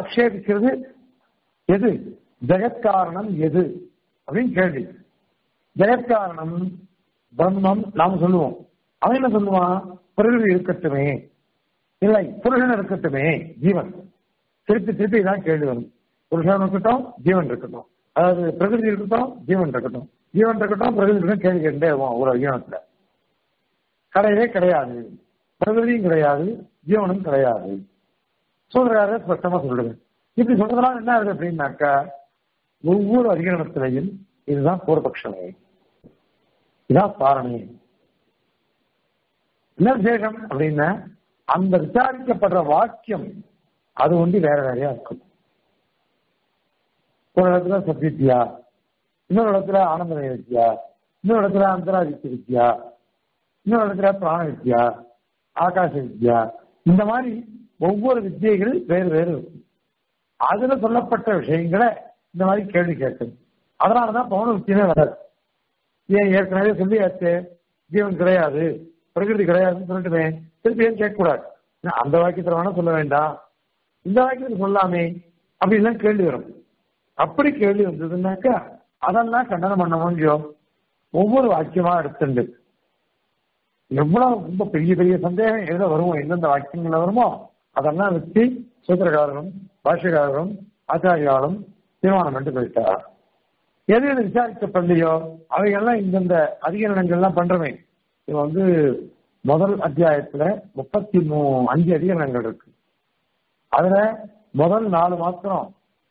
ஆட்சேபிக்கிறது எது ஜெகத்காரணம் எது அப்படின்னு கேள்வி ஜெகத்காரணம் பிரம்மம் நாம சொல்லுவோம் அவன் என்ன சொல்லுவான் பிரகிருதி இருக்கட்டுமே இல்லை புருஷன் இருக்கட்டுமே ஜீவன் திருப்பி திருப்பி இதான் கேள்வி வரும் புருஷன் இருக்கட்டும் ஜீவன் இருக்கட்டும் அதாவது பிரகிருதி இருக்கட்டும் ஜீவன் இருக்கட்டும் ஜீவன் இருக்கட்டும் பிரகிருதி இருக்கட்டும் கேள்வி கேட்டே இருக்கும் ஒரு அஜீவனத்துல கிடையவே கிடையாது பிரகிருதியும் கிடையாது ஜீவனும் கிடையாது சொல்றாரு ஸ்பஷ்டமா சொல்லுங்க இப்படி சொல்றதுனால என்ன ஆகுது அப்படின்னாக்கா ஒவ்வொரு அதிகரணத்திலையும் இதுதான் பூர்வபக்ஷமே இதான் காரணி என்ன விசேஷம் அப்படின்னா அந்த விசாரிக்கப்படுற வாக்கியம் அது ஒண்டி வேற வேறையா இருக்கும் ஒரு இடத்துல சத்வித்யா இன்னொரு இடத்துல ஆனந்த வித்யா இன்னொரு இடத்துல அந்தராதித்ய வித்யா இன்னொரு இடத்துல பிராண வித்யா ஆகாச வித்யா இந்த மாதிரி ஒவ்வொரு வித்தியைகள் வேறு வேறு இருக்கும் அதுல சொல்லப்பட்ட விஷயங்களை இந்த மாதிரி கேள்வி கேட்குது அதனாலதான் பௌன வித்தியமே வராது ஏன் ஏற்கனவே சொல்லியாச்சு ஜீவன் கிடையாது பிரகிருதி கிடையாதுன்னு சொல்லிட்டுமே திருப்பி ஏன் கேட்கக்கூடாது அந்த வாக்கியத்தில் வேணா சொல்ல வேண்டாம் இந்த வாக்கியத்தில் சொல்லாமே அப்படின்லாம் கேள்வி வரும் அப்படி கேள்வி வந்ததுன்னாக்கா அதெல்லாம் கண்டனம் பண்ண முடியும் ஒவ்வொரு வாக்கியமா எடுத்துண்டு எவ்வளவு ரொம்ப பெரிய பெரிய சந்தேகம் எதுல வருமோ எந்தெந்த வாக்கியங்கள்ல வருமோ அதெல்லாம் வச்சு சூத்திரகாரரும் பாஷ்யக்காரரும் ஆச்சாரியாலும் தீர்மானம் பண்ணிட்டு போயிட்டார் எது எது விசாரிக்கப்படலையோ அவைகள்லாம் இந்தந்த அதிகரணங்கள்லாம் பண்றமே இது வந்து முதல் அத்தியாயத்துல முப்பத்தி மூ அஞ்சு அதிகரணங்கள் இருக்கு அதுல முதல் நாலு மாத்திரம்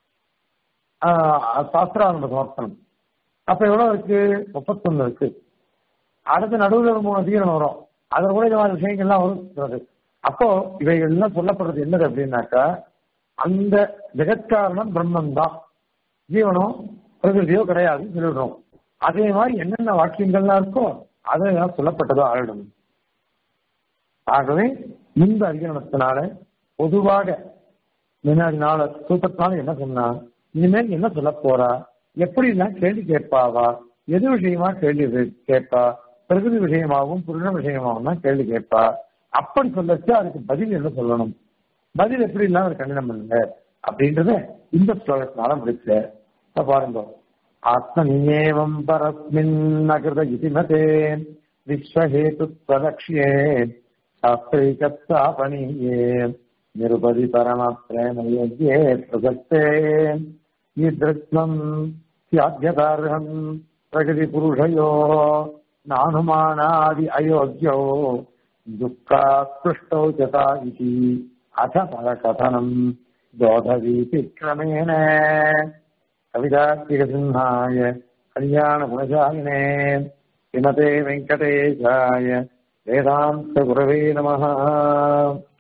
சாஸ்திராரம்ப சமர்ப்பணம் அப்ப எவ்வளவு இருக்கு முப்பத்தொன்னு இருக்கு அடுத்த நடுவில் ஒரு மூணு அதிகரணம் வரும் அதில் கூட இந்த மாதிரி விஷயங்கள்லாம் வரும் அப்போ இவைகள் எல்லாம் சொல்லப்படுறது என்னது அப்படின்னாக்கா அந்த ஜெகத்காரணம் பிரம்மன் தான் ஜீவனம் பிரகிருதியோ கிடையாதுன்னு சொல்லிடுறோம் அதே மாதிரி என்னென்ன வாக்கியங்கள்லாம் இருக்கோ அதெல்லாம் சொல்லப்பட்டதோ ஆயிடும் ஆகவே இந்த அதிகரணத்தினால பொதுவாக முன்னாடி நாள சூத்திரத்தினால என்ன சொன்னா இனிமேல் என்ன சொல்ல போறா எப்படி எல்லாம் கேள்வி கேட்பாவா எது விஷயமா கேள்வி கேட்பா பிரகிருதி விஷயமாகவும் புருஷ விஷயமாகவும் தான் கேள்வி கேட்பா அப்படி சொல்லச்சு அதுக்கு பதில் என்ன சொல்லணும் பதில் எப்படி இல்லாம ஒரு கண்டனம் பண்ணுங்க அப்படின்றத இந்த ஸ்லோகத்தினால முடிச்ச பாருங்க ஆத்மனியேவம் பரஸ்மின் அகிருத இதிமதே விஸ்வஹேதுத்வலக்ஷ்யே சாஸ்திரிகத்தாபனீயே நிருபதி பரம பிரேமயோக்யே பிரசக்தே ஈதృக்னம் தியாத்யதார்ஹம் பிரகதி புருஷயோ நானுமானாதி அயோக்கியோ दुःखात्पृष्टौ जता इति अथ परकथनम् दोधवीति क्रमेण कवितात्मिकसिंहाय कल्याणगुणशालिने श्रीमते वेङ्कटेशाय वेदान्तगुरवे नमः